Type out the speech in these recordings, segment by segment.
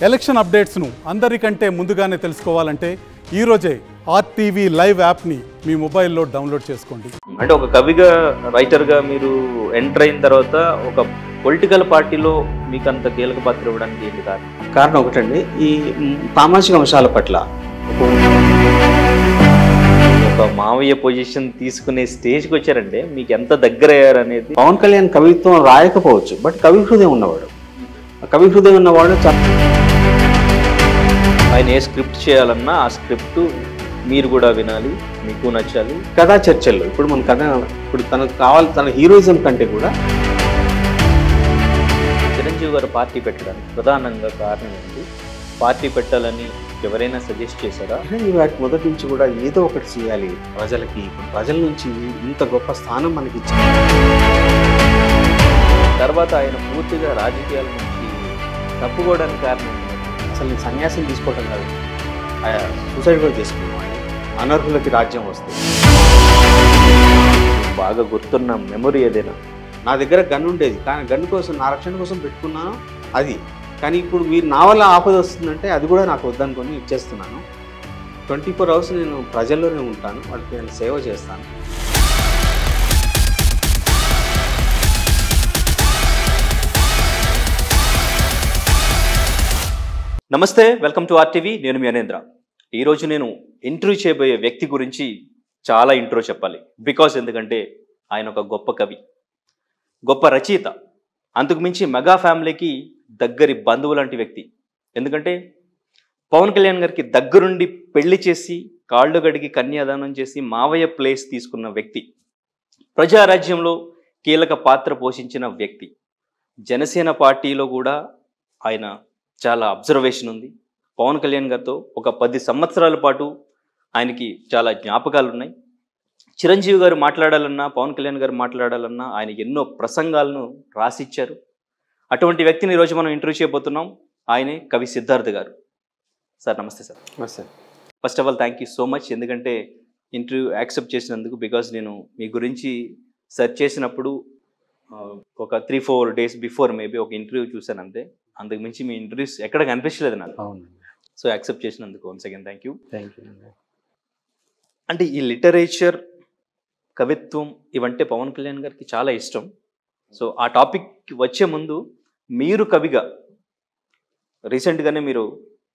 Election అప్డేట్స్ను అందరికంటే ముందుగానే తెలుసుకోవాలంటే ఈరోజే ఆర్టీవీ లైవ్ యాప్ని మీ మొబైల్లో డౌన్లోడ్ చేసుకోండి అంటే ఒక కవిగా రైటర్గా మీరు ఎంటర్ అయిన తర్వాత ఒక పొలిటికల్ పార్టీలో మీకు అంత కీలక పాత్ర ఇవ్వడానికి ఏంటి కారణం కారణం ఒకటండి ఈ మ్, సామాజిక అంశాల పట్ల ఒక మావయ్య పొజిషన్ తీసుకునే స్టేజ్కి వచ్చారంటే మీకు ఎంత దగ్గర అయ్యారు అనేది పవన్ కళ్యాణ్ కవిత్వం రాయకపోవచ్చు బట్ కవి హృదయం ఉన్నవాడు ఆ కవి హృదయం ఉన్నవాడు చా- ఆయన ఏ స్క్రిప్ట్ చేయాలన్నా ఆ స్క్రిప్ట్ మీరు కూడా వినాలి మీకు నచ్చాలి కథా చర్చలు ఇప్పుడు మన కథ ఇప్పుడు తనకు కావాలి తన హీరోయిజం కంటే కూడా చిరంజీవి గారు పార్టీ పెట్టడానికి ప్రధానంగా కారణం ఏంటి పార్టీ పెట్టాలని ఎవరైనా సజెస్ట్ చేశారా చిరంజీవి గారికి మొదటి నుంచి కూడా ఏదో ఒకటి చేయాలి ప్రజలకి ఇప్పుడు ప్రజల నుంచి ఇంత గొప్ప స్థానం మనకి ఇచ్చింది తర్వాత ఆయన పూర్తిగా రాజకీయాల నుంచి తప్పుకోవడానికి కారణం ఏంటి? అసలు నేను సన్యాసం తీసుకోవటం కాదు సూసైడ్ కూడా చేసుకున్నాను అనర్హులకి రాజ్యం వస్తుంది బాగా గుర్తున్న మెమొరీ ఏదైనా నా దగ్గర గన్ ఉండేది కానీ గన్ కోసం నా రక్షణ కోసం పెట్టుకున్నాను అది కానీ ఇప్పుడు మీరు నా వల్ల ఆపద వస్తుందంటే అది కూడా నాకు వద్దనుకొని ఇచ్చేస్తున్నాను ట్వంటీ ఫోర్ అవర్స్ నేను ప్రజల్లోనే ఉంటాను వాళ్ళకి నేను సేవ చేస్తాను నమస్తే వెల్కమ్ టు ఆర్టీవీ నేను మీ అనేంద్ర ఈరోజు నేను ఇంటర్వ్యూ చేయబోయే వ్యక్తి గురించి చాలా ఇంట్రో చెప్పాలి బికాస్ ఎందుకంటే ఆయన ఒక గొప్ప కవి గొప్ప రచయిత అంతకు మించి మెగా ఫ్యామిలీకి దగ్గరి బంధువు లాంటి వ్యక్తి ఎందుకంటే పవన్ కళ్యాణ్ గారికి దగ్గరుండి పెళ్లి చేసి కాళ్ళు గడిగి కన్యాదానం చేసి మావయ్య ప్లేస్ తీసుకున్న వ్యక్తి ప్రజారాజ్యంలో కీలక పాత్ర పోషించిన వ్యక్తి జనసేన పార్టీలో కూడా ఆయన చాలా అబ్జర్వేషన్ ఉంది పవన్ కళ్యాణ్ గారితో ఒక పది సంవత్సరాల పాటు ఆయనకి చాలా జ్ఞాపకాలు ఉన్నాయి చిరంజీవి గారు మాట్లాడాలన్నా పవన్ కళ్యాణ్ గారు మాట్లాడాలన్నా ఆయన ఎన్నో ప్రసంగాలను రాసిచ్చారు అటువంటి వ్యక్తిని ఈరోజు మనం ఇంటర్వ్యూ చేయబోతున్నాం ఆయనే కవి సిద్ధార్థ్ గారు సార్ నమస్తే sir sir first of all thank you so much ఎందుకంటే ఇంటర్వ్యూ యాక్సెప్ట్ చేసినందుకు బికాజ్ నేను మీ గురించి సెర్చ్ చేసినప్పుడు ఆ, ఒక three four days before maybe ఒక ఇంటర్వ్యూ చూశాను అంతే అంతకు మించి మీ ఇంటర్వ్యూస్ ఎక్కడ కనిపించలేదు నాకు అవునండి సో యాక్సెప్ట్ చేసినందుకు one second thank you thank you అండి అంటే ఈ లిటరేచర్ కవిత్వం ఇవంటే పవన్ కళ్యాణ్ గారికి చాలా ఇష్టం సో ఆ టాపిక్ వచ్చే ముందు మీరు కవిగా రీసెంట్గానే మీరు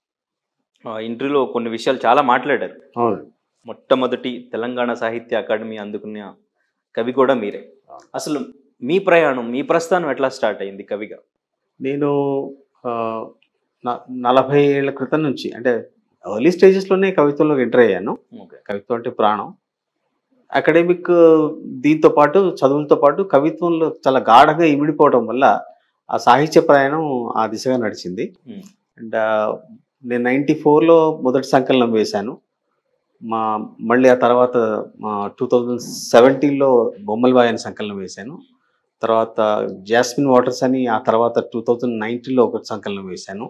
ఆ, ఇంటర్వ్యూలో కొన్ని విషయాలు చాలా మాట్లాడారు అవును మొట్టమొదటి తెలంగాణ సాహిత్య అకాడమీ అందుకున్న కవి కూడా మీరే అసలు మీ ప్రయాణం మీ ప్రస్థానం ఎట్లా స్టార్ట్ అయింది కవిగా నేను ఆ, న- నలభై ఏళ్ళ క్రితం నుంచి అంటే ఎర్లీ స్టేజెస్లోనే కవిత్వంలోకి ఎంటర్ అయ్యాను ఓకే కవిత్వం అంటే ప్రాణం అకాడమిక్ దీంతో పాటు చదువులతో పాటు కవిత్వంలో చాలా గాఢంగా ఇమిడిపోవడం వల్ల ఆ సాహిత్య ప్రయాణం ఆ దిశగా నడిచింది Hmm. అండ్ నేను నైంటీ ఫోర్లో మొదటి సంకలనం వేశాను మా మళ్ళీ ఆ తర్వాత టూ థౌజండ్ సెవెంటీన్లో బొమ్మలబాయ్ అని సంకలనం వేశాను తర్వాత జాస్మిన్ వాటర్స్ అని ఆ తర్వాత టూ థౌజండ్ నైన్టీన్లో ఒక సంకలనం వేశాను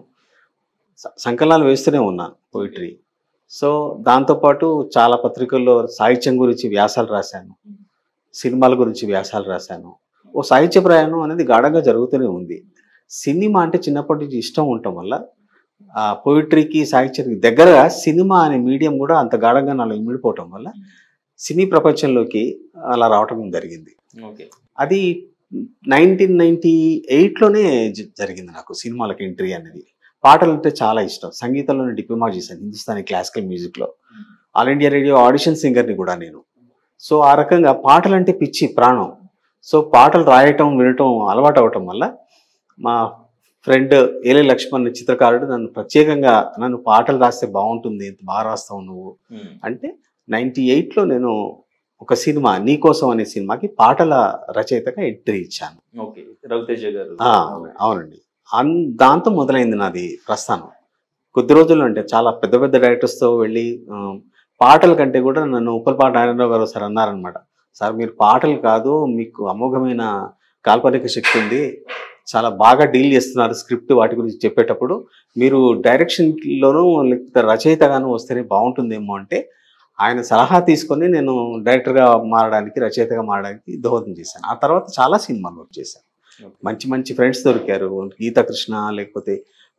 స- సంకలనాలు వేస్తూనే ఉన్నాను పోయిటరీ సో దాంతోపాటు చాలా పత్రికల్లో సాహిత్యం గురించి వ్యాసాలు రాశాను సినిమాల గురించి వ్యాసాలు రాశాను ఓ సాహిత్య ప్రయాణం అనేది గాఢంగా జరుగుతూనే ఉంది సినిమా అంటే చిన్నప్పటి నుంచి ఇష్టం ఉండటం వల్ల ఆ పోయిటరీకి సాహిత్యానికి దగ్గరగా సినిమా అనే మీడియం కూడా అంత గాఢంగా నాలో ఇమిడిపోవటం వల్ల సినీ ప్రపంచంలోకి అలా రావటం జరిగింది ఓకే అది నైన్టీన్ నైన్టీ ఎయిట్లోనే జరిగింది నాకు సినిమాలకు ఎంట్రీ అనేది పాటలు అంటే చాలా ఇష్టం సంగీతంలోనే డిప్లొమా చేశాను హిందుస్థానీ క్లాసికల్ మ్యూజిక్లో ఆల్ ఇండియా రేడియో ఆడిషన్ సింగర్ని కూడా నేను సో ఆ రకంగా పాటలు అంటే పిచ్చి ప్రాణం సో పాటలు రాయటం వినటం అలవాటు అవటం వల్ల మా ఫ్రెండ్ ఏలే లక్ష్మణ్ చిత్రకారుడు నన్ను ప్రత్యేకంగా నన్ను పాటలు రాస్తే బాగుంటుంది ఎంత బాగా రాస్తావు నువ్వు అంటే నైంటీ ఎయిట్లో నేను ఒక సినిమా నీకోసం అనే సినిమాకి పాటల రచయితగా ఎంట్రీ ఇచ్చాను ఓకే రవితేజ గారు ఆ, అవునండి అన్ దాంతో మొదలైంది నాది ప్రస్థానం కొద్ది రోజులు అంటే చాలా పెద్ద పెద్ద డైరెక్టర్స్తో వెళ్ళి ఆ, పాటల కంటే కూడా నన్ను ఉప్పలపాట నారాయణరావు గారు సార్ అన్నారనమాట సార్ మీరు పాటలు కాదు మీకు అమోఘమైన కాల్పనిక శక్తి ఉంది చాలా బాగా డీల్ చేస్తున్నారు స్క్రిప్ట్ వాటి గురించి చెప్పేటప్పుడు మీరు డైరెక్షన్లోనూ లేకపోతే రచయితగాను వస్తేనే బాగుంటుందేమో అంటే ఆయన సలహా తీసుకొని నేను డైరెక్టర్గా మారడానికి రచయితగా మారడానికి దోహదం చేశాను ఆ తర్వాత చాలా సినిమాలు వర్క్ చేశాను మంచి మంచి ఫ్రెండ్స్ దొరికారు గీతా కృష్ణ లేకపోతే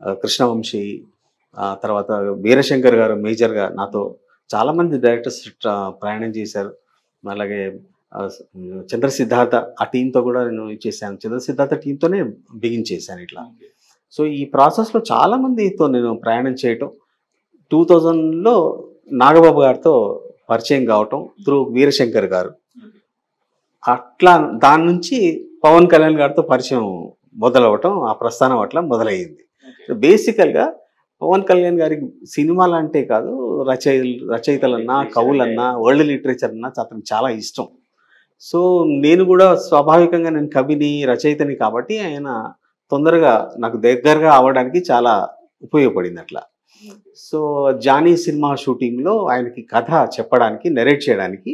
ఆ, కృష్ణవంశీ ఆ తర్వాత వీరశంకర్ గారు మేజర్గా నాతో చాలామంది డైరెక్టర్స్ ప్రయాణం చేశారు అలాగే ఆ, చంద్ర సిద్ధార్థ ఆ టీంతో కూడా నేను చేశాను చంద్ర సిద్ధార్థ టీంతోనే బిగిన్ చేశాను ఇట్లా సో ఈ ప్రాసెస్లో చాలా మందితో నేను ప్రయాణం చేయటం టూ థౌజండ్లో నాగబాబు గారితో పరిచయం కావటం త్రూ వీరశంకర్ గారు అట్లా దాని నుంచి పవన్ కళ్యాణ్ గారితో పరిచయం మొదలవటం ఆ ప్రస్థానం అట్లా మొదలయ్యింది బేసికల్గా పవన్ కళ్యాణ్ గారికి సినిమాలు అంటే కాదు రచయి రచయితలన్నా కవులన్నా వరల్డ్ లిటరేచర్ అన్నా అతనికి చాలా ఇష్టం సో నేను కూడా స్వాభావికంగా నేను కవిని రచయితని కాబట్టి ఆయన తొందరగా నాకు దగ్గరగా అవ్వడానికి చాలా ఉపయోగపడింది అట్లా సో జానీ సినిమా షూటింగ్లో ఆయనకి కథ చెప్పడానికి నెరేట్ చేయడానికి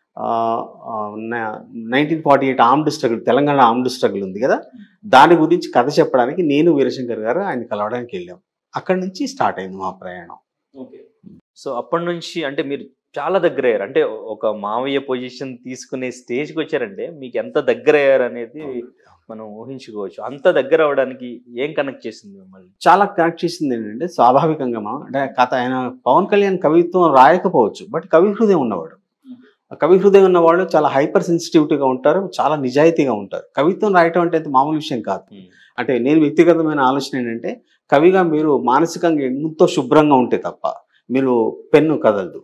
nineteen forty eight armed struggle Telangana armed struggle ఉంది కదా దాని గురించి కథ చెప్పడానికి నేను వీరశంకర్ గారు ఆయన కలవడానికి వెళ్ళాం అక్కడి నుంచి స్టార్ట్ అయింది మా ప్రయాణం సో అప్పటి నుంచి అంటే మీరు చాలా దగ్గర అయ్యారు అంటే ఒక మావయ్య పొజిషన్ తీసుకునే స్టేజ్కి వచ్చారంటే మీకు ఎంత దగ్గర అయ్యారు అనేది మనం ఊహించుకోవచ్చు అంత దగ్గర అవడానికి ఏం కనెక్ట్ చేసింది మిమ్మల్ని చాలా కనెక్ట్ చేసింది ఏంటంటే స్వాభావికంగా మనం అంటే కథ ఆయన పవన్ కళ్యాణ్ కవిత్వం రాయకపోవచ్చు బట్ కవి హృదయం ఉన్నవాడు ఆ కవి హృదయం ఉన్నవాడు చాలా హైపర్ సెన్సిటివిటీగా ఉంటారు చాలా నిజాయితీగా ఉంటారు కవిత్వం రాయటం అంటే అంత మామూలు విషయం కాదు అంటే నేను వ్యక్తిగతమైన ఆలోచన ఏంటంటే కవిగా మీరు మానసికంగా ఎంతో శుభ్రంగా ఉంటే తప్ప మీరు పెన్ను కదలదు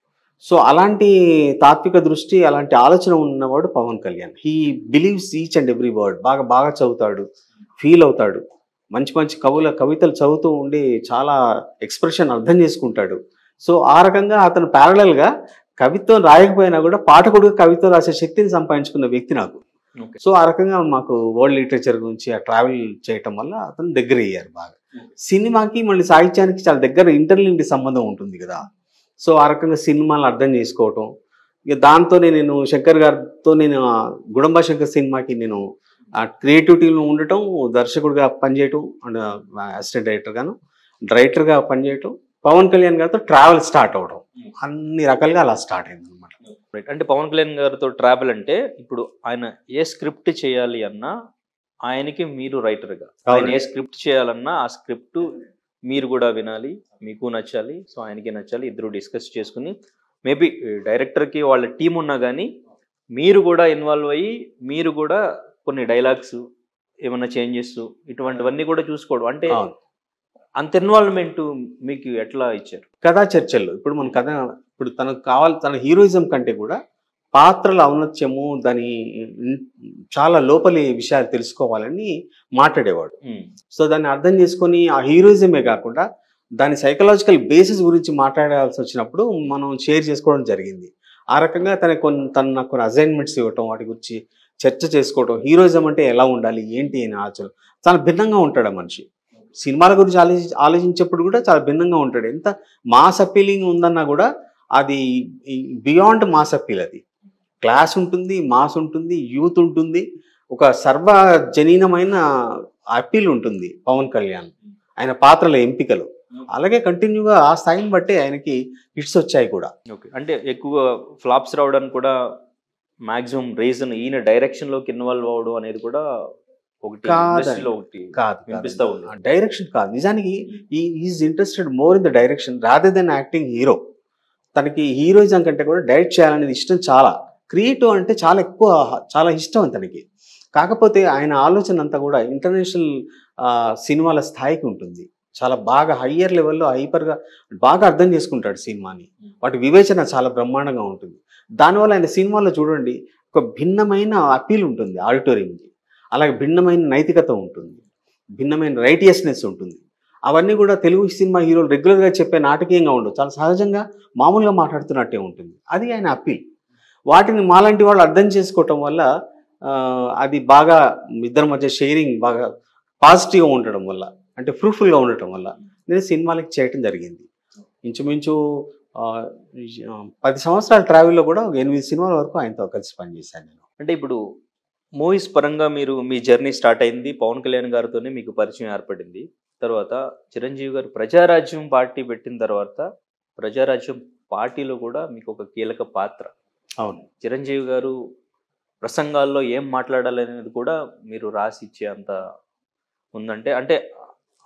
సో అలాంటి తాత్విక దృష్టి అలాంటి ఆలోచన ఉన్నవాడు Pawan Kalyan he believes each and every word బాగా బాగా చదువుతాడు ఫీల్ అవుతాడు మంచి మంచి కవుల కవితలు చదువుతూ ఉండి చాలా ఎక్స్ప్రెషన్ అర్థం చేసుకుంటాడు సో ఆ రకంగా అతను ప్యారలల్గా కవిత్వం రాయకపోయినా కూడా పాఠకుడిగా కవిత్వం రాసే శక్తిని సంపాదించుకున్న వ్యక్తి నాకు ఓకే సో ఆ రకంగా మాకు వరల్డ్ లిటరేచర్ గురించి ఆ ట్రావెల్ చేయటం వల్ల అతను దగ్గర అయ్యారు బాగా సినిమాకి మళ్ళీ సాహిత్యానికి చాలా దగ్గర ఇంటర్లింక్ సంబంధం ఉంటుంది కదా సో ఆ రకంగా సినిమాలు అర్థం చేసుకోవటం ఇక దాంతోనే నేను శంకర్ గారితో నేను ఆ గుడంబ శంకర్ సినిమాకి నేను ఆ క్రియేటివిటీలో ఉండటం దర్శకుడిగా పనిచేయటం అండ్ అసిస్టెంట్ డైరెక్టర్గాను రైటర్గా పనిచేయటం పవన్ కళ్యాణ్ గారితో ట్రావెల్ స్టార్ట్ అవడం అన్ని రకాలుగా అలా స్టార్ట్ అయింది అనమాట రైట్ అంటే పవన్ కళ్యాణ్ గారితో ట్రావెల్ అంటే ఇప్పుడు ఆయన ఏ స్క్రిప్ట్ చేయాలి అన్నా ఆయనకి మీరు రైటర్గా ఆయన ఏ స్క్రిప్ట్ చేయాలన్నా ఆ స్క్రిప్ట్ మీరు కూడా వినాలి మీకు నచ్చాలి సో ఆయనకి నచ్చాలి ఇద్దరు డిస్కస్ చేసుకుని మేబీ డైరెక్టర్కి వాళ్ళ టీం ఉన్నా కానీ మీరు కూడా ఇన్వాల్వ్ అయ్యి మీరు కూడా కొన్ని డైలాగ్స్ ఏమైనా చేంజెస్ ఇటువంటివన్నీ కూడా చూసుకోవడం అంటే అవును. అంత ఇన్వాల్వ్మెంట్ మీకు ఎట్లా ఇచ్చారు కథా చర్చలు ఇప్పుడు మన కథ ఇప్పుడు తనకు కావాలి తన హీరోయిజం కంటే కూడా పాత్రల ఔన్నత్యము దాని ఇన్- చాలా లోపలి విషయాలు తెలుసుకోవాలని మాట్లాడేవాడు ఉమ్, సో దాన్ని అర్థం చేసుకొని ఆ హీరోయిజమే కాకుండా దాని సైకలాజికల్ బేసిస్ గురించి మాట్లాడాల్సి వచ్చినప్పుడు మనం షేర్ చేసుకోవడం జరిగింది ఆ రకంగా తన కొన్ని తన నాకు కొన్ని అసైన్మెంట్స్ ఇవ్వటం వాటి గురించి చర్చ చేసుకోవటం హీరోయిజం అంటే ఎలా ఉండాలి ఏంటి అని ఆలోచన చాలా భిన్నంగా ఉంటాడు ఆ మనిషి సినిమాల గురించి ఆలోచి ఆలోచించేప్పుడు కూడా చాలా భిన్నంగా ఉంటాడు ఎంత మాస్ అప్పీలింగ్ ఉందన్నా కూడా అది బియాండ్ మాస్ అప్పీల్ అది క్లాస్ ఉంటుంది మాస్ ఉంటుంది యూత్ ఉంటుంది ఒక సర్వజనీనమైన అప్పీల్ ఉంటుంది పవన్ కళ్యాణ్ ఆయన పాత్రల ఎంపికలు అలాగే కంటిన్యూగా ఆ స్థాయిని బట్టి ఆయనకి హిట్స్ వచ్చాయి కూడా ఓకే అంటే ఎక్కువ ఫ్లాప్స్ రావడానికి కూడా మాక్సిమం రీజన్ ఈయన డైరెక్షన్ లోకి ఇన్వాల్వ్ అవడం అనేది కూడా ఒకటి కాదండి. ఇండస్ట్రీలో ఒకటి కాదు వినిపిస్తా ఉంది. డైరెక్షన్ కాదు నిజానికి he is interested more in the direction rather than acting hero తనకి హీరోయిజం కంటే కూడా డైరెక్ట్ చేయాలనేది ఇష్టం చాలా క్రియేటివ్ అంటే చాలా ఎక్కువ చాలా ఇష్టం తనకి కాకపోతే ఆయన ఆలోచన అంతా కూడా ఇంటర్నేషనల్ సినిమాల స్థాయికి ఉంటుంది చాలా బాగా హయ్యర్ లెవెల్లో హైపర్గా బాగా అర్థం చేసుకుంటాడు సినిమాని వాటి వివేచన చాలా బ్రహ్మాండంగా ఉంటుంది దానివల్ల ఆయన సినిమాలో చూడండి ఒక భిన్నమైన అపీల్ ఉంటుంది ఆడిటోరియంకి అలాగే భిన్నమైన నైతికత ఉంటుంది భిన్నమైన రైటియస్నెస్ ఉంటుంది అవన్నీ కూడా తెలుగు సినిమా హీరోలు రెగ్యులర్గా చెప్పే నాటకీయంగా ఉండవు చాలా సహజంగా మామూలుగా మాట్లాడుతున్నట్టే ఉంటుంది అది ఆయన అప్పీల్ వాటిని మాలాంటి వాళ్ళు అర్థం చేసుకోవటం వల్ల ఆ, అది బాగా ఇద్దరి మధ్య షేరింగ్ బాగా పాజిటివ్గా ఉండడం వల్ల అంటే ఫ్రూట్ఫుల్గా ఉండటం వల్ల నేను సినిమాలకి చేయటం జరిగింది ఇంచుమించు ఆ, ఆ, పది సంవత్సరాల ట్రావెల్లో కూడా ఒక ఎనిమిది సినిమాల వరకు ఆయనతో కలిసి పనిచేశాను నేను అంటే ఇప్పుడు మూవీస్ పరంగా మీరు మీ జర్నీ స్టార్ట్ అయింది పవన్ కళ్యాణ్ గారితోనే మీకు పరిచయం ఏర్పడింది తర్వాత చిరంజీవి గారు ప్రజారాజ్యం పార్టీ పెట్టిన తర్వాత ప్రజారాజ్యం పార్టీలో కూడా మీకు ఒక కీలక పాత్ర అవును చిరంజీవి గారు ప్రసంగాల్లో ఏం మాట్లాడాలి అనేది కూడా మీరు రాసి ఇచ్చే అంత ఉందంటే అంటే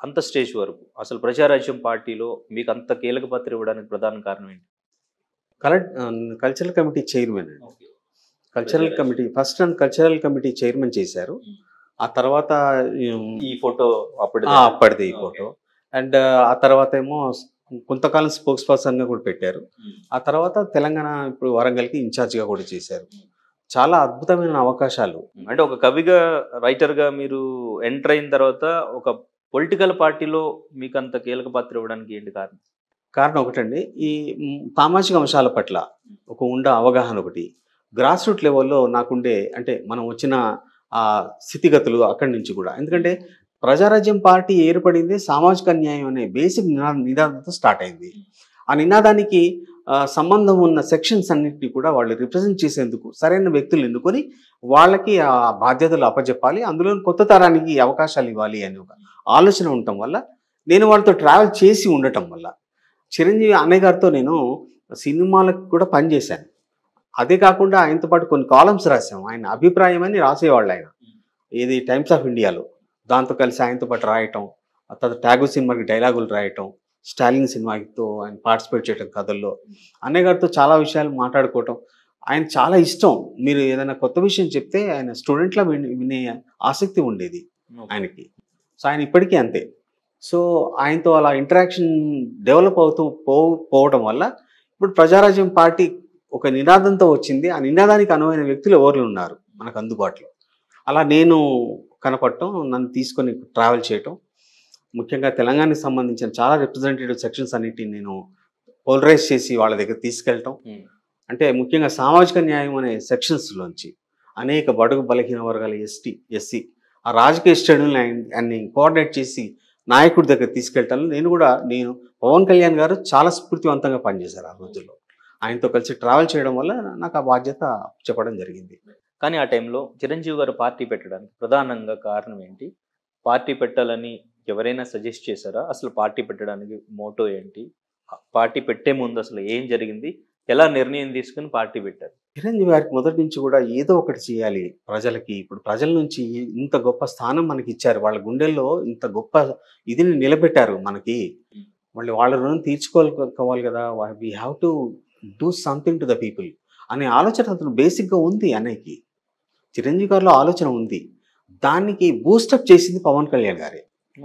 అంత స్టేజ్ వరకు అసలు ప్రజారాజ్యం పార్టీలో మీకు అంత కీలక పాత్ర ఇవ్వడానికి ప్రధాన కారణం ఏంటి కలర్ కల్చరల్ కమిటీ చైర్మన్ అండి cultural committee first and cultural committee chairman చేశారు ఆ తర్వాత ఉమ్, ఈ ఫోటో అప్పుడు ఆ, అప్పటిది ఈ ఫోటో అండ్ ఆ తర్వాత ఏమో కొంతకాలం స్పోక్స్ పర్సన్ గా కూడా పెట్టారు ఆ తర్వాత తెలంగాణ ఇప్పుడు వరంగల్కి ఇన్ఛార్జ్ గా కూడా చేశారు చాలా అద్భుతమైన అవకాశాలు అంటే ఒక కవిగా రైటర్ గా మీరు ఎంటర్ అయిన తర్వాత ఒక పొలిటికల్ పార్టీలో మీకు అంత కీలక పాత్ర ఇవ్వడానికి ఏంటి కారణం కారణం ఒకటండి ఈ మ్, సామాజిక అంశాల పట్ల ఒక ఉండ అవగాహన ఒకటి గ్రాస్ రూట్ లెవెల్లో నాకుండే అంటే మనం వచ్చిన ఆ స్థితిగతులు అక్కడి నుంచి కూడా ఎందుకంటే ప్రజారాజ్యం పార్టీ ఏర్పడింది సామాజిక న్యాయం అనే బేసిక్ నినా నినాదంతో స్టార్ట్ అయింది ఆ నినాదానికి ఆ, సంబంధం ఉన్న సెక్షన్స్ అన్నింటినీ కూడా వాళ్ళు రిప్రజెంట్ చేసేందుకు సరైన వ్యక్తులు ఎన్నుకొని వాళ్ళకి ఆ బాధ్యతలు అప్పచెప్పాలి అందులో కొత్త తరానికి అవకాశాలు ఇవ్వాలి అని ఒక ఆలోచన ఉండటం వల్ల నేను వాళ్ళతో ట్రావెల్ చేసి ఉండటం వల్ల చిరంజీవి అన్నయ్య గారితో నేను సినిమాలకు కూడా పనిచేశాను అదే కాకుండా ఆయనతో పాటు కొన్ని కాలమ్స్ రాసాం ఆయన అభిప్రాయం అని రాసేవాళ్ళు ఆయన ఇది టైమ్స్ ఆఫ్ ఇండియాలో దాంతో కలిసి ఆయనతో పాటు రాయటం ఆ తర్వాత ట్యాగో సినిమాకి డైలాగులు రాయటం స్టాలిన్ సినిమాతో ఆయన పార్టిసిపేట్ చేయటం కథల్లో అన్నయ్య గారితో చాలా విషయాలు మాట్లాడుకోవటం ఆయన చాలా ఇష్టం మీరు ఏదైనా కొత్త విషయం చెప్తే ఆయన స్టూడెంట్లా వినే వినే ఆసక్తి ఉండేది ఆయనకి సో ఆయన ఇప్పటికీ అంతే సో ఆయనతో అలా ఇంటరాక్షన్ డెవలప్ అవుతూ పో పోవడం వల్ల ఇప్పుడు ప్రజారాజ్యం పార్టీ ఒక నినాదంతో వచ్చింది ఆ నినాదానికి అనువైన వ్యక్తులు ఎవరు ఉన్నారు మనకు అందుబాటులో అలా నేను కనపడటం నన్ను తీసుకొని ట్రావెల్ చేయటం ముఖ్యంగా తెలంగాణకి సంబంధించిన చాలా రిప్రజెంటేటివ్ సెక్షన్స్ అన్నిటిని నేను పోలరైజ్ చేసి వాళ్ళ దగ్గర తీసుకెళ్ళటం Hmm. అంటే ముఖ్యంగా సామాజిక న్యాయం అనే సెక్షన్స్లోంచి అనేక బడుగు బలహీన వర్గాల ఎస్టీ ఎస్సీ ఆ రాజకీయ శ్రేణుల్ని ఆయన- ఆయన్ని కోఆర్డినేట్ చేసి నాయకుడి దగ్గర తీసుకెళ్ళటంలో నేను కూడా నేను పవన్ కళ్యాణ్ గారు చాలా స్ఫూర్తివంతంగా పనిచేశారు ఆ రోజుల్లో ఆయనతో కలిసి ట్రావెల్ చేయడం వల్ల నాకు ఆ బాధ్యత చెప్పడం జరిగింది కానీ ఆ టైంలో చిరంజీవి గారు పార్టీ పెట్టడానికి ప్రధానంగా కారణం ఏంటి పార్టీ పెట్టాలని ఎవరైనా సజెస్ట్ చేశారా అసలు పార్టీ పెట్టడానికి మోటో ఏంటి పార్టీ పెట్టే ముందు అసలు ఏం జరిగింది ఎలా నిర్ణయం తీసుకుని పార్టీ పెట్టారు చిరంజీవి గారికి మొదటి నుంచి కూడా ఏదో ఒకటి చేయాలి ప్రజలకి ఇప్పుడు ప్రజల నుంచి ఇంత గొప్ప స్థానం మనకి ఇచ్చారు వాళ్ళ గుండెల్లో ఇంత గొప్ప ఇదిని నిలబెట్టారు మనకి మళ్ళీ వాళ్ళ రుణం తీర్చుకోవాలి కదా we have to do something to the people అనే ఆలోచన అతను బేసిక్గా ఉంది అన్నయ్యకి చిరంజీవి గారిలో ఆలోచన ఉంది దానికి బూస్టప్ చేసింది పవన్ కళ్యాణ్ గారే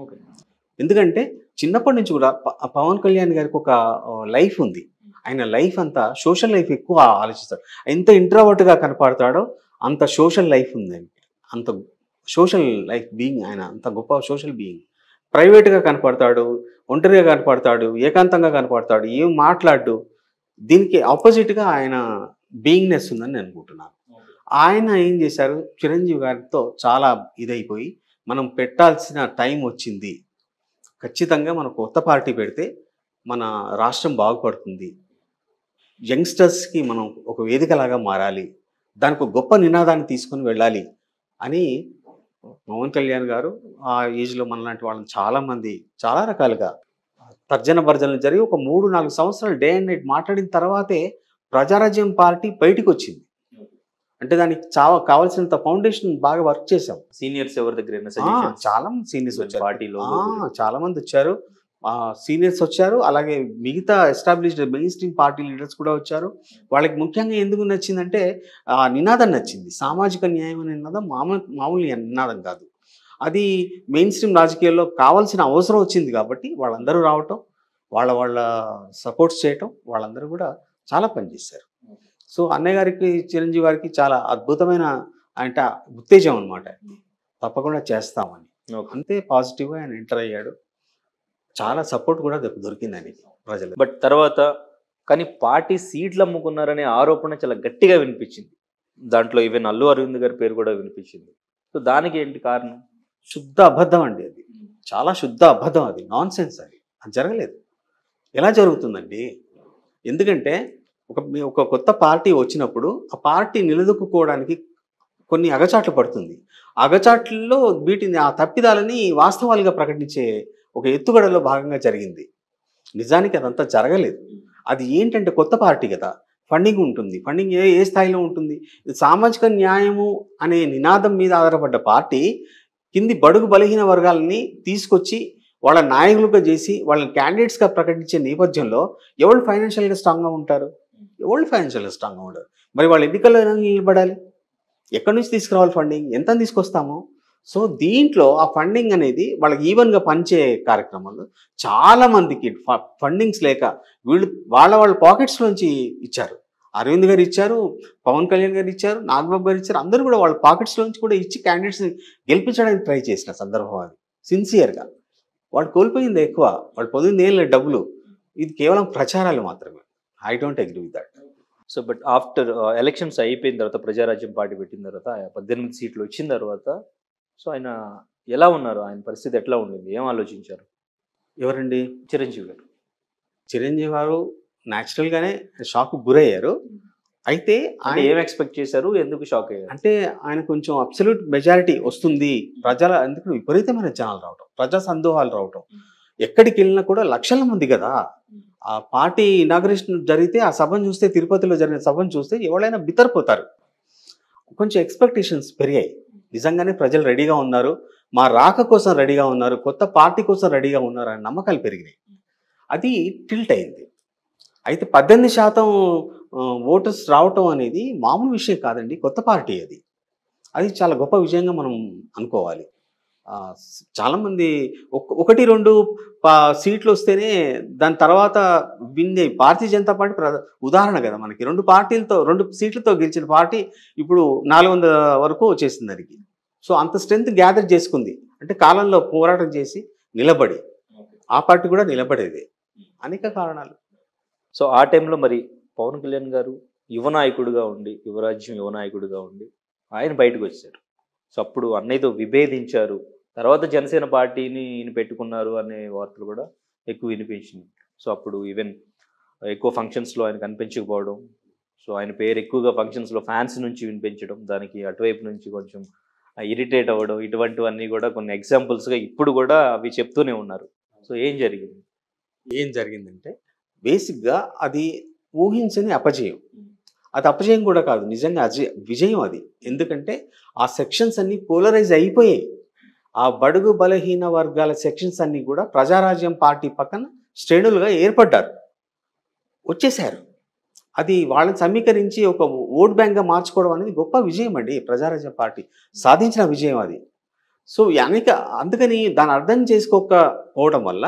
ఎందుకంటే చిన్నప్పటి నుంచి కూడా ప- పవన్ కళ్యాణ్ గారికి ఒక లైఫ్ ఉంది ఆయన లైఫ్ అంతా సోషల్ లైఫ్ ఎక్కువ ఆలోచిస్తాడు ఎంత introvert గా కనపడతాడో అంత సోషల్ లైఫ్ ఉంది ఆయనకి. అంత సోషల్ లైఫ్ బీయింగ్ ఆయన అంత గొప్ప సోషల్ బీయింగ్ ప్రైవేట్గా కనపడతాడు ఒంటరిగా కనపడతాడు ఏకాంతంగా కనపడతాడు ఏం మాట్లాడు దీనికి ఆపోజిట్గా ఆయన బీయింగ్నెస్ ఉందని నేను అనుకుంటున్నాను ఆయన ఏం చేశారు చిరంజీవి గారితో చాలా ఇదైపోయి మనం పెట్టాల్సిన టైం వచ్చింది ఖచ్చితంగా మనం కొత్త పార్టీ పెడితే మన రాష్ట్రం బాగుపడుతుంది యంగ్స్టర్స్కి మనం ఒక వేదికలాగా మారాలి దానికి ఒక గొప్ప నినాదాన్ని తీసుకొని వెళ్ళాలి అని పవన్ కళ్యాణ్ గారు ఆ ఏజ్లో మనలాంటి వాళ్ళని చాలామంది చాలా రకాలుగా తర్జన భర్జనలు జరిగి ఒక మూడు నాలుగు సంవత్సరాలు డే అండ్ నైట్ మాట్లాడిన తర్వాతే ప్రజారాజ్యం పార్టీ బయటికి వచ్చింది అంటే దానికి చాలా కావాల్సినంత ఫౌండేషన్ బాగా వర్క్ చేసాం సీనియర్స్ ఎవరి దగ్గర ఆ, చాలా మంది సీనియర్స్ వచ్చారు పార్టీలో ఆ, చాలా మంది వచ్చారు సీనియర్స్ వచ్చారు అలాగే మిగతా established main stream party leaders కూడా వచ్చారు వాళ్ళకి ముఖ్యంగా ఎందుకు నచ్చిందంటే ఆ నినాదం నచ్చింది సామాజిక న్యాయం అనే నినాదం మామూలు మామూలు నినాదం కాదు అది మెయిన్ స్ట్రీమ్ రాజకీయాల్లో కావాల్సిన అవసరం వచ్చింది కాబట్టి వాళ్ళందరూ రావటం వాళ్ళ వాళ్ళ సపోర్ట్స్ చేయటం వాళ్ళందరూ కూడా చాలా పనిచేశారు సో అన్నయ్య గారికి చిరంజీవి గారికి చాలా అద్భుతమైన అంటే ఉత్తేజం అనమాట తప్పకుండా చేస్తామని అంతే పాజిటివ్గా ఆయన ఎంటర్ అయ్యాడు చాలా సపోర్ట్ కూడా దొ- దొరికింది ఆయనకి ప్రజలు బట్ తర్వాత కానీ పార్టీ సీట్లు అమ్ముకున్నారనే ఆరోపణ చాలా గట్టిగా వినిపించింది దాంట్లో ఈవెన్ అల్లు అరవింద్ గారి పేరు కూడా వినిపించింది సో దానికి ఏంటి కారణం శుద్ధ అబద్ధం అండి అది చాలా శుద్ధ అబద్ధం అది నాన్ సెన్స్ అది అది జరగలేదు ఎలా జరుగుతుందండి ఎందుకంటే ఒక మీ- ఒక కొత్త పార్టీ వచ్చినప్పుడు ఆ పార్టీ నిలదొక్కుకోవడానికి కొన్ని అగచాట్లు పడుతుంది అగచాట్లలో వీటిని ఆ తప్పిదాలని వాస్తవాలుగా ప్రకటించే ఒక ఎత్తుగడలో భాగంగా జరిగింది నిజానికి అదంతా జరగలేదు అది ఏంటంటే కొత్త పార్టీ కదా ఫండింగ్ ఉంటుంది ఫండింగ్ ఏ ఏ స్థాయిలో ఉంటుంది ఇది సామాజిక న్యాయము అనే నినాదం మీద ఆధారపడ్డ పార్టీ కింది బడుగు బలహీన వర్గాలని తీసుకొచ్చి వాళ్ళ నాయకులుగా చేసి వాళ్ళని క్యాండిడేట్స్గా ప్రకటించే నేపథ్యంలో ఎవరు ఫైనాన్షియల్గా స్ట్రాంగ్గా ఉంటారు ఎవరు ఫైనాన్షియల్గా స్ట్రాంగ్గా ఉంటారు మరి వాళ్ళు ఎన్నికల్లో ఎలా నిలబడాలి ఎక్కడి నుంచి తీసుకురావాలి ఫండింగ్ ఎంత తీసుకొస్తాము సో దీంట్లో ఆ ఫండింగ్ అనేది వాళ్ళకి ఈవెన్గా పంచే కార్యక్రమాలు చాలా మందికి ఫండింగ్స్ లేక వీళ్ళు వాళ్ళ వాళ్ళ పాకెట్స్ నుంచి ఇచ్చారు అరవింద్ గారు ఇచ్చారు పవన్ కళ్యాణ్ గారు ఇచ్చారు నాగబాబు గారు ఇచ్చారు అందరూ కూడా వాళ్ళ పాకెట్స్ నుంచి కూడా ఇచ్చి క్యాండిడేట్స్ని గెలిపించడానికి ట్రై చేసిన సందర్భం అది సిన్సియర్గా వాడు కోల్పోయింది ఎక్కువ వాడు పొందింది ఏం లేదు డబ్బులు ఇది కేవలం ప్రచారాలు మాత్రమే I don't agree with that so but after elections అయిపోయిన తర్వాత ప్రజారాజ్యం పార్టీ పెట్టిన తర్వాత ఆ పద్దెనిమిది సీట్లు వచ్చిన తర్వాత సో ఆయన ఎలా ఉన్నారు ఆయన పరిస్థితి ఎట్లా ఉండింది ఏం ఆలోచించారు ఎవరండి చిరంజీవి గారు చిరంజీవి గారు న్యాచురల్గానే షాక్ గురయ్యారు అయితే అంటే ఆయన ఏం ఎక్స్పెక్ట్ చేశారు ఎందుకు షాక్ అయ్యారు అంటే ఆయన కొంచెం అబ్సల్యూట్ మెజారిటీ వస్తుంది ప్రజల ఎందుకు విపరీతమైన జనాలు రావటం ప్రజా సందోహాలు రావటం ఎక్కడికి వెళ్ళినా కూడా లక్షల మంది కదా ఆ పార్టీ ఇనాగ్రేషన్ జరిగితే ఆ సభను చూస్తే తిరుపతిలో జరిగిన సభను చూస్తే ఎవరైనా బితరిపోతారు కొంచెం ఎక్స్పెక్టేషన్స్ పెరిగాయి నిజంగానే ప్రజలు రెడీగా ఉన్నారు మా రాక కోసం రెడీగా ఉన్నారు కొత్త పార్టీ కోసం రెడీగా ఉన్నారు అనే నమ్మకాలు పెరిగినాయి అది టిల్ట్ అయింది అయితే పద్దెనిమిది శాతం ఓటర్స్ రావటం అనేది మామూలు విషయం కాదండి కొత్త పార్టీ అది అది చాలా గొప్ప విజయంగా మనం అనుకోవాలి ఆ, స్- చాలామంది ఒక- ఒకటి రెండు పా- సీట్లు వస్తేనే దాని తర్వాత విన్ అయ్యి భారతీయ జనతా పార్టీ ప్ర- ఉదాహరణ కదా మనకి రెండు పార్టీలతో రెండు సీట్లతో గెలిచిన పార్టీ ఇప్పుడు నాలుగు వందల వరకు వచ్చేసింది దానికి సో అంత స్ట్రెంత్ గ్యాదర్ చేసుకుంది అంటే కాలంలో పోరాటం చేసి నిలబడి ఆ పార్టీ కూడా నిలబడేది అనేక కారణాలు సో ఆ టైంలో మరి పవన్ కళ్యాణ్ గారు యువ నాయకుడిగా ఉండి యువరాజ్యం యువ నాయకుడిగా ఉండి ఆయన బయటకు వచ్చారు సో అప్పుడు అన్నయ్యతో విభేదించారు తర్వాత జనసేన పార్టీని ఈయన పెట్టుకున్నారు అనే వార్తలు కూడా ఎక్కువ వినిపించింది సో అప్పుడు ఈవెన్ ఎక్కువ ఫంక్షన్స్లో ఆయన కనిపించకపోవడం సో ఆయన పేరు ఎక్కువగా ఫంక్షన్స్లో ఫ్యాన్స్ నుంచి వినిపించడం దానికి అటువైపు నుంచి కొంచెం ఇరిటేట్ అవ్వడం ఇటువంటివన్నీ కూడా కొన్ని ఎగ్జాంపుల్స్గా ఇప్పుడు కూడా అవి చెప్తూనే ఉన్నారు సో ఏం జరిగింది ఏం జరిగిందంటే బేసిక్గా అది ఊహించని అపజయం అది అపజయం కూడా కాదు నిజంగా అజయ విజయం అది ఎందుకంటే ఆ సెక్షన్స్ అన్ని పోలరైజ్ అయిపోయాయి ఆ బడుగు బలహీన వర్గాల సెక్షన్స్ అన్ని కూడా ప్రజారాజ్యం పార్టీ పక్కన శ్రేణులుగా ఏర్పడ్డారు వచ్చేసారు అది వాళ్ళని సమీకరించి ఒక ఓట్ బ్యాంక్గా మార్చుకోవడం అనేది గొప్ప విజయం అండి ప్రజారాజ్యం పార్టీ సాధించిన విజయం అది సో అనేక అందుకని దాన్ని అర్థం చేసుకోకపోవడం వల్ల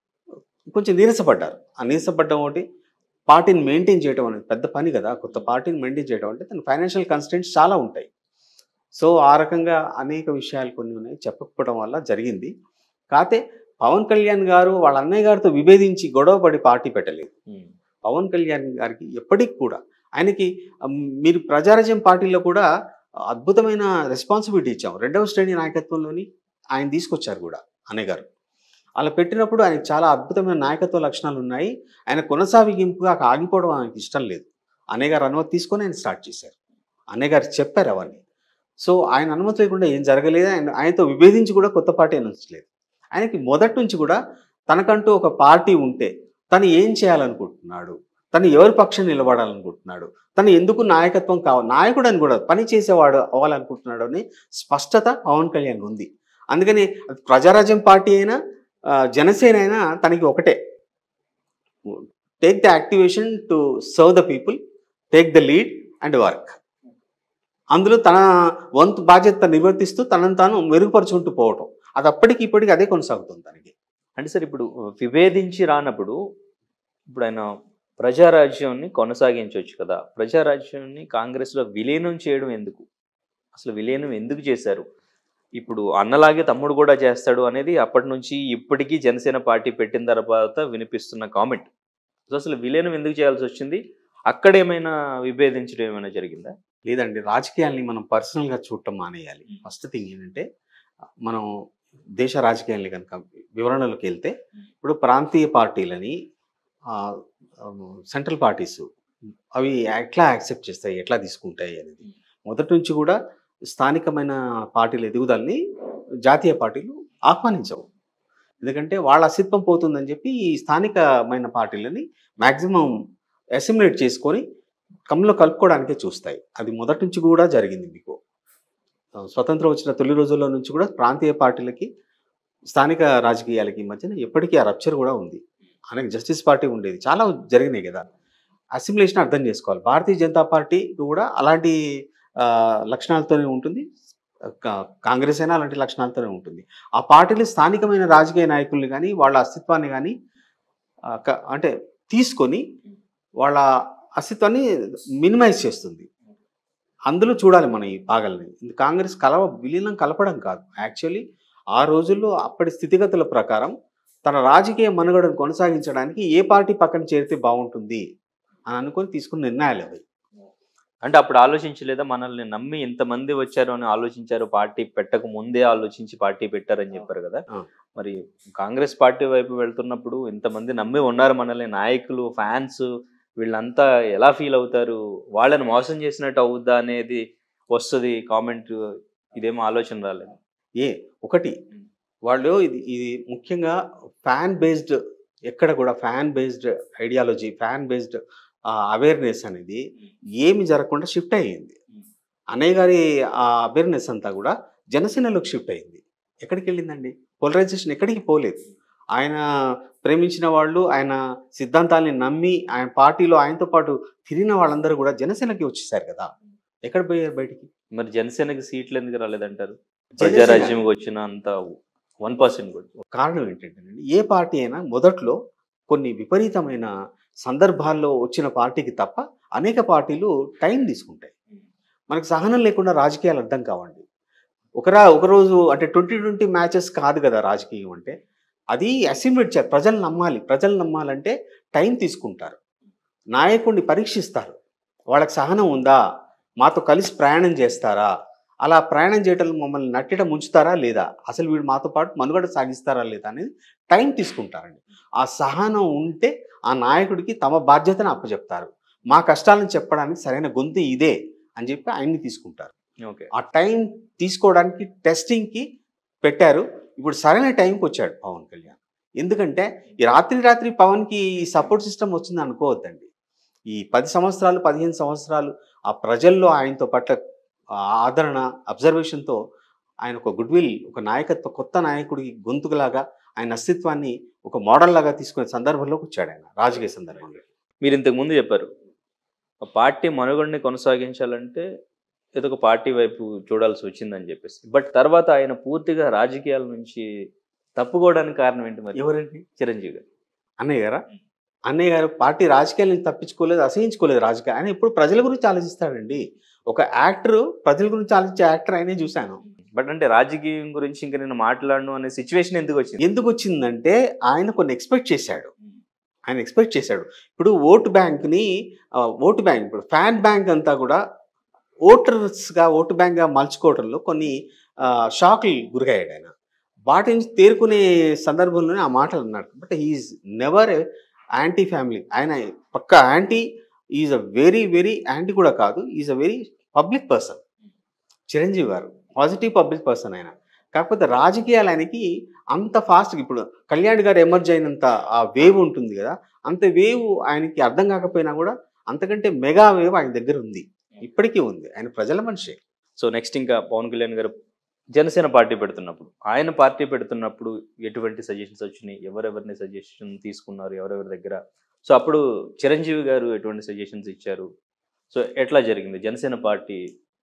కొంచెం నీరసపడ్డారు ఆ నీరసపడ్డం ఒకటి పార్టీని మెయింటైన్ చేయడం అనేది పెద్ద పని కదా కొత్త పార్టీని మెయింటైన్ చేయడం అంటే దాని ఫైనాన్షియల్ కన్స్టెంట్స్ చాలా ఉంటాయి సో ఆ రకంగా అనేక విషయాలు కొన్ని ఉన్నాయి చెప్పకపోవడం వల్ల జరిగింది కాకపోతే పవన్ కళ్యాణ్ గారు వాళ్ళ అన్నయ్య గారితో విభేదించి గొడవపడి పార్టీ పెట్టలేదు పవన్ కళ్యాణ్ గారికి ఎప్పటికి కూడా ఆయనకి అమ్, మీరు ప్రజారాజ్యం పార్టీలో కూడా అద్భుతమైన రెస్పాన్సిబిలిటీ ఇచ్చాం రెండవ శ్రేణి నాయకత్వంలోని ఆయన తీసుకొచ్చారు కూడా అన్నయ్య గారు అలా పెట్టినప్పుడు ఆయనకు చాలా అద్భుతమైన నాయకత్వ లక్షణాలు ఉన్నాయి ఆయన కొనసాగింపుగా ఆగిపోవడం ఆయనకి ఇష్టం లేదు అన్నయ్య గారు అనుమతి తీసుకొని ఆయన స్టార్ట్ చేశారు అన్నయ్య గారు చెప్పారు అవన్నీ సో ఆయన అనుమతి లేకుండా ఏం జరగలేదు ఆయన ఆయనతో విభేదించి కూడా కొత్త పార్టీ అనౌన్స్లేదు ఆయనకి మొదటి నుంచి కూడా తనకంటూ ఒక పార్టీ ఉంటే తను ఏం చేయాలనుకుంటున్నాడు తను ఎవరి పక్షం నిలబడాలనుకుంటున్నాడు తను ఎందుకు నాయకత్వం కావాలి నాయకుడు అని కూడా పని చేసేవాడు అవ్వాలనుకుంటున్నాడు అని స్పష్టత పవన్ కళ్యాణ్ ఉంది అందుకని అది ప్రజారాజ్యం పార్టీ అయినా ఆ, జనసేన అయినా తనకి ఒకటే take the activation to serve the people take the lead and work అందులో తన వంతు బాధ్యత నిర్వర్తిస్తూ తనను తాను మెరుగుపరుచుకుంటూ పోవటం అది అప్పటికి ఇప్పటికి అదే కొనసాగుతుంది తనకి అంటే సార్ ఇప్పుడు విభేదించి రానప్పుడు ఇప్పుడు ఆయన ప్రజారాజ్యాన్ని కొనసాగించవచ్చు కదా ప్రజారాజ్యాన్ని కాంగ్రెస్లో విలీనం చేయడం ఎందుకు అసలు విలీనం ఎందుకు చేశారు ఇప్పుడు అన్నలాగే తమ్ముడు కూడా చేస్తాడు అనేది అప్పటి నుంచి ఇప్పటికీ జనసేన పార్టీ పెట్టిన తర్వాత వినిపిస్తున్న కామెంట్ సో అసలు విలీనం ఎందుకు చేయాల్సి వచ్చింది అక్కడ ఏమైనా విభేదించడం ఏమైనా జరిగిందా లేదండి రాజకీయాల్ని మనం పర్సనల్గా చూడటం మానేయాలి ఫస్ట్ థింగ్ ఏంటంటే మనం దేశ రాజకీయాల్ని కనుక వివరణలోకి వెళ్తే ఇప్పుడు ప్రాంతీయ పార్టీలని సెంట్రల్ పార్టీస్ అవి ఎట్లా యాక్సెప్ట్ చేస్తాయి ఎట్లా తీసుకుంటాయి అనేది మొదటి నుంచి కూడా స్థానికమైన పార్టీల ఎదుగుదలని జాతీయ పార్టీలు ఆహ్వానించవు ఎందుకంటే వాళ్ళ అస్తిత్వం పోతుందని చెప్పి ఈ స్థానికమైన పార్టీలని మ్యాక్సిమం అసిమిలేట్ చేసుకొని కమ్లో కలుపుకోవడానికే చూస్తాయి అది మొదటి నుంచి కూడా జరిగింది మీకు ఆ, స్వతంత్రం వచ్చిన తొలి రోజుల్లో నుంచి కూడా ప్రాంతీయ పార్టీలకి స్థానిక రాజకీయాలకి మధ్యన ఎప్పటికీ ఆ రప్చర్ కూడా ఉంది ఆయనకి జస్టిస్ పార్టీ ఉండేది చాలా జరిగినాయి కదా అసిమిలేషన్ అర్థం చేసుకోవాలి భారతీయ జనతా పార్టీ కూడా అలాంటి ఆ, లక్షణాలతోనే ఉంటుంది కా- కాంగ్రెస్ అయినా అలాంటి లక్షణాలతోనే ఉంటుంది ఆ పార్టీలు స్థానికమైన రాజకీయ నాయకుల్ని కానీ వాళ్ళ అస్తిత్వాన్ని కానీ ఆ, క- అంటే తీసుకొని వాళ్ళ అస్తిత్వాన్ని మినిమైజ్ చేస్తుంది అందులో చూడాలి మనం ఈ పాగల్ని ఇది కాంగ్రెస్ కలవ విలీనం కలపడం కాదు యాక్చువల్లీ ఆ రోజుల్లో అప్పటి స్థితిగతుల ప్రకారం తన రాజకీయ మనుగడను కొనసాగించడానికి ఏ పార్టీ పక్కన చేరితే బాగుంటుంది అని అనుకొని తీసుకున్న నిర్ణయాలు అవి అంటే అప్పుడు ఆలోచించలేదా మనల్ని నమ్మి ఇంతమంది వచ్చారు అని ఆలోచించారు పార్టీ పెట్టక ముందే ఆలోచించి పార్టీ పెట్టారని చెప్పారు కదా ఆ. మరి కాంగ్రెస్ పార్టీ వైపు వెళ్తున్నప్పుడు ఇంతమంది నమ్మి ఉన్నారు మనల్ని నాయకులు ఫ్యాన్స్ వీళ్ళంతా ఎలా ఫీల్ అవుతారు వాళ్ళని మోసం చేసినట్టు అవుద్దా అనేది వస్తుంది కామెంట్ ఇదేమో ఆలోచన రాలేదు ఏ ఒకటి వాళ్ళు ఇది ఇది ముఖ్యంగా ఫ్యాన్ బేస్డ్ ఎక్కడ కూడా fan based ideology fan based awareness అనేది ఏమి జరగకుండా షిఫ్ట్ అయ్యింది అన్నయ్య గారి ఆ అవేర్నెస్ అంతా కూడా జనసేనలోకి షిఫ్ట్ అయింది ఎక్కడికి వెళ్ళిందండి పోలరైజేషన్ ఎక్కడికి పోలేదు ఆయన ప్రేమించిన వాళ్ళు ఆయన సిద్ధాంతాల్ని నమ్మి ఆయన పార్టీలో ఆయనతో పాటు తిరిగిన వాళ్ళందరూ కూడా జనసేనకి వచ్చేసారు కదా ఎక్కడ పోయారు బయటికి మరి జనసేనకి సీట్లు ఎందుకు రాలేదంటారు జనసేన- ప్రజారాజ్యంకి వచ్చిన అంత వన్ పర్సెంట్ కూడా కారణం ఏంటంటే ఏ పార్టీ అయినా మొదట్లో కొన్ని విపరీతమైన సందర్భాల్లో వచ్చిన పార్టీకి తప్ప అనేక పార్టీలు టైం తీసుకుంటాయి మనకు సహనం లేకుండా రాజకీయాలు అర్థం కావండి ఒకరా ఒకరోజు అంటే ట్వంటీ ట్వంటీ మ్యాచెస్ కాదు కదా రాజకీయం అంటే అది అసిమిలేట్ చేయాలి ప్రజలు నమ్మాలి ప్రజలు నమ్మాలంటే టైం తీసుకుంటారు నాయకుడిని పరీక్షిస్తారు వాళ్ళకి సహనం ఉందా మాతో కలిసి ప్రయాణం చేస్తారా అలా ప్రయాణం చేయటం మమ్మల్ని నట్టడం ముంచుతారా లేదా అసలు వీడు మాతో పాటు మనుగడ సాగిస్తారా లేదా అనేది టైం తీసుకుంటారండి ఆ సహనం ఉంటే ఆ నాయకుడికి తమ బాధ్యతను అప్పచెప్తారు మా కష్టాలను చెప్పడానికి సరైన గొంతు ఇదే అని చెప్పి ఆయన్ని తీసుకుంటారు ఓకే ఆ టైం తీసుకోవడానికి టెస్టింగ్కి పెట్టారు ఇప్పుడు సరైన టైంకి వచ్చాడు పవన్ కళ్యాణ్ ఎందుకంటే ఈ రాత్రి రాత్రి పవన్కి ఈ సపోర్ట్ సిస్టమ్ వచ్చింది అనుకోవద్దండి ఈ పది సంవత్సరాలు పదిహేను సంవత్సరాలు ఆ ప్రజల్లో ఆయనతో పట్ల ఆ ఆదరణ అబ్జర్వేషన్తో ఆయన ఒక గుడ్ విల్ ఒక నాయకత్వ కొత్త నాయకుడికి గొంతుకులాగా ఆయన అస్తిత్వాన్ని ఒక మోడల్ లాగా తీసుకునే సందర్భంలోకి వచ్చాడు ఆయన రాజకీయ సందర్భంలో మీరు ఇంతకు ముందు చెప్పారు ఒక పార్టీ మనుగడని కొనసాగించాలంటే ఏదో ఒక పార్టీ వైపు చూడాల్సి వచ్చిందని చెప్పేసి బట్ తర్వాత ఆయన పూర్తిగా రాజకీయాల నుంచి తప్పుకోవడానికి కారణం ఏంటి మరి ఎవరండి చిరంజీవి గారు అన్నయ్య గారా అన్నయ్య గారు పార్టీ రాజకీయాల నుంచి తప్పించుకోలేదు అసహించుకోలేదు రాజకీయ ఆయన ఎప్పుడు ప్రజల గురించి ఆలోచిస్తాడండి ఒక యాక్టర్ ప్రజల గురించి ఆలోచించే యాక్టర్ ఆయనే చూశాను బట్ అంటే రాజకీయం గురించి ఇంకా నేను మాట్లాడను అనే సిచ్యువేషన్ ఎందుకు వచ్చింది ఎందుకు వచ్చిందంటే ఆయన కొన్ని ఎక్స్పెక్ట్ చేశాడు ఆయన ఎక్స్పెక్ట్ చేశాడు ఇప్పుడు ఓటు బ్యాంక్ని ఆ, ఓటు బ్యాంక్ ఇప్పుడు ఫ్యాన్ బ్యాంక్ అంతా కూడా ఓటర్స్గా ఓటు బ్యాంక్గా మలుచుకోవడంలో కొన్ని ఆ, షాక్లు గురయ్యాడు ఆయన వాటి నుంచి తేరుకునే సందర్భంలోనే ఆ మాటలు అన్నాడు but he's never anti family ఆయన పక్క anti is a very very anti కూడా కాదు is a very public person Chiranjeevi garu positive public person ఆయన కాకపోతే రాజకీయాలు ఆయనకి అంత ఫాస్ట్గా ఇప్పుడు కళ్యాణ్ గారు ఎమర్జ్ అయినంత ఆ వేవ్ ఉంటుంది కదా అంత వేవ్ ఆయనకి అర్థం కాకపోయినా కూడా అంతకంటే మెగా వేవ్ ఆయన దగ్గర ఉంది ఇప్పటికీ ఉంది ఆయన ప్రజల మనిషి సో నెక్స్ట్ ఇంకా పవన్ కళ్యాణ్ గారు జనసేన పార్టీ పెడుతున్నప్పుడు ఆయన పార్టీ పెడుతున్నప్పుడు ఎటువంటి సజెషన్స్ వచ్చినాయి ఎవరెవరిని సజెషన్ తీసుకున్నారు ఎవరెవరి దగ్గర సో అప్పుడు చిరంజీవి గారు ఎటువంటి సజెషన్స్ ఇచ్చారు సో ఎట్లా జరిగింది జనసేన పార్టీ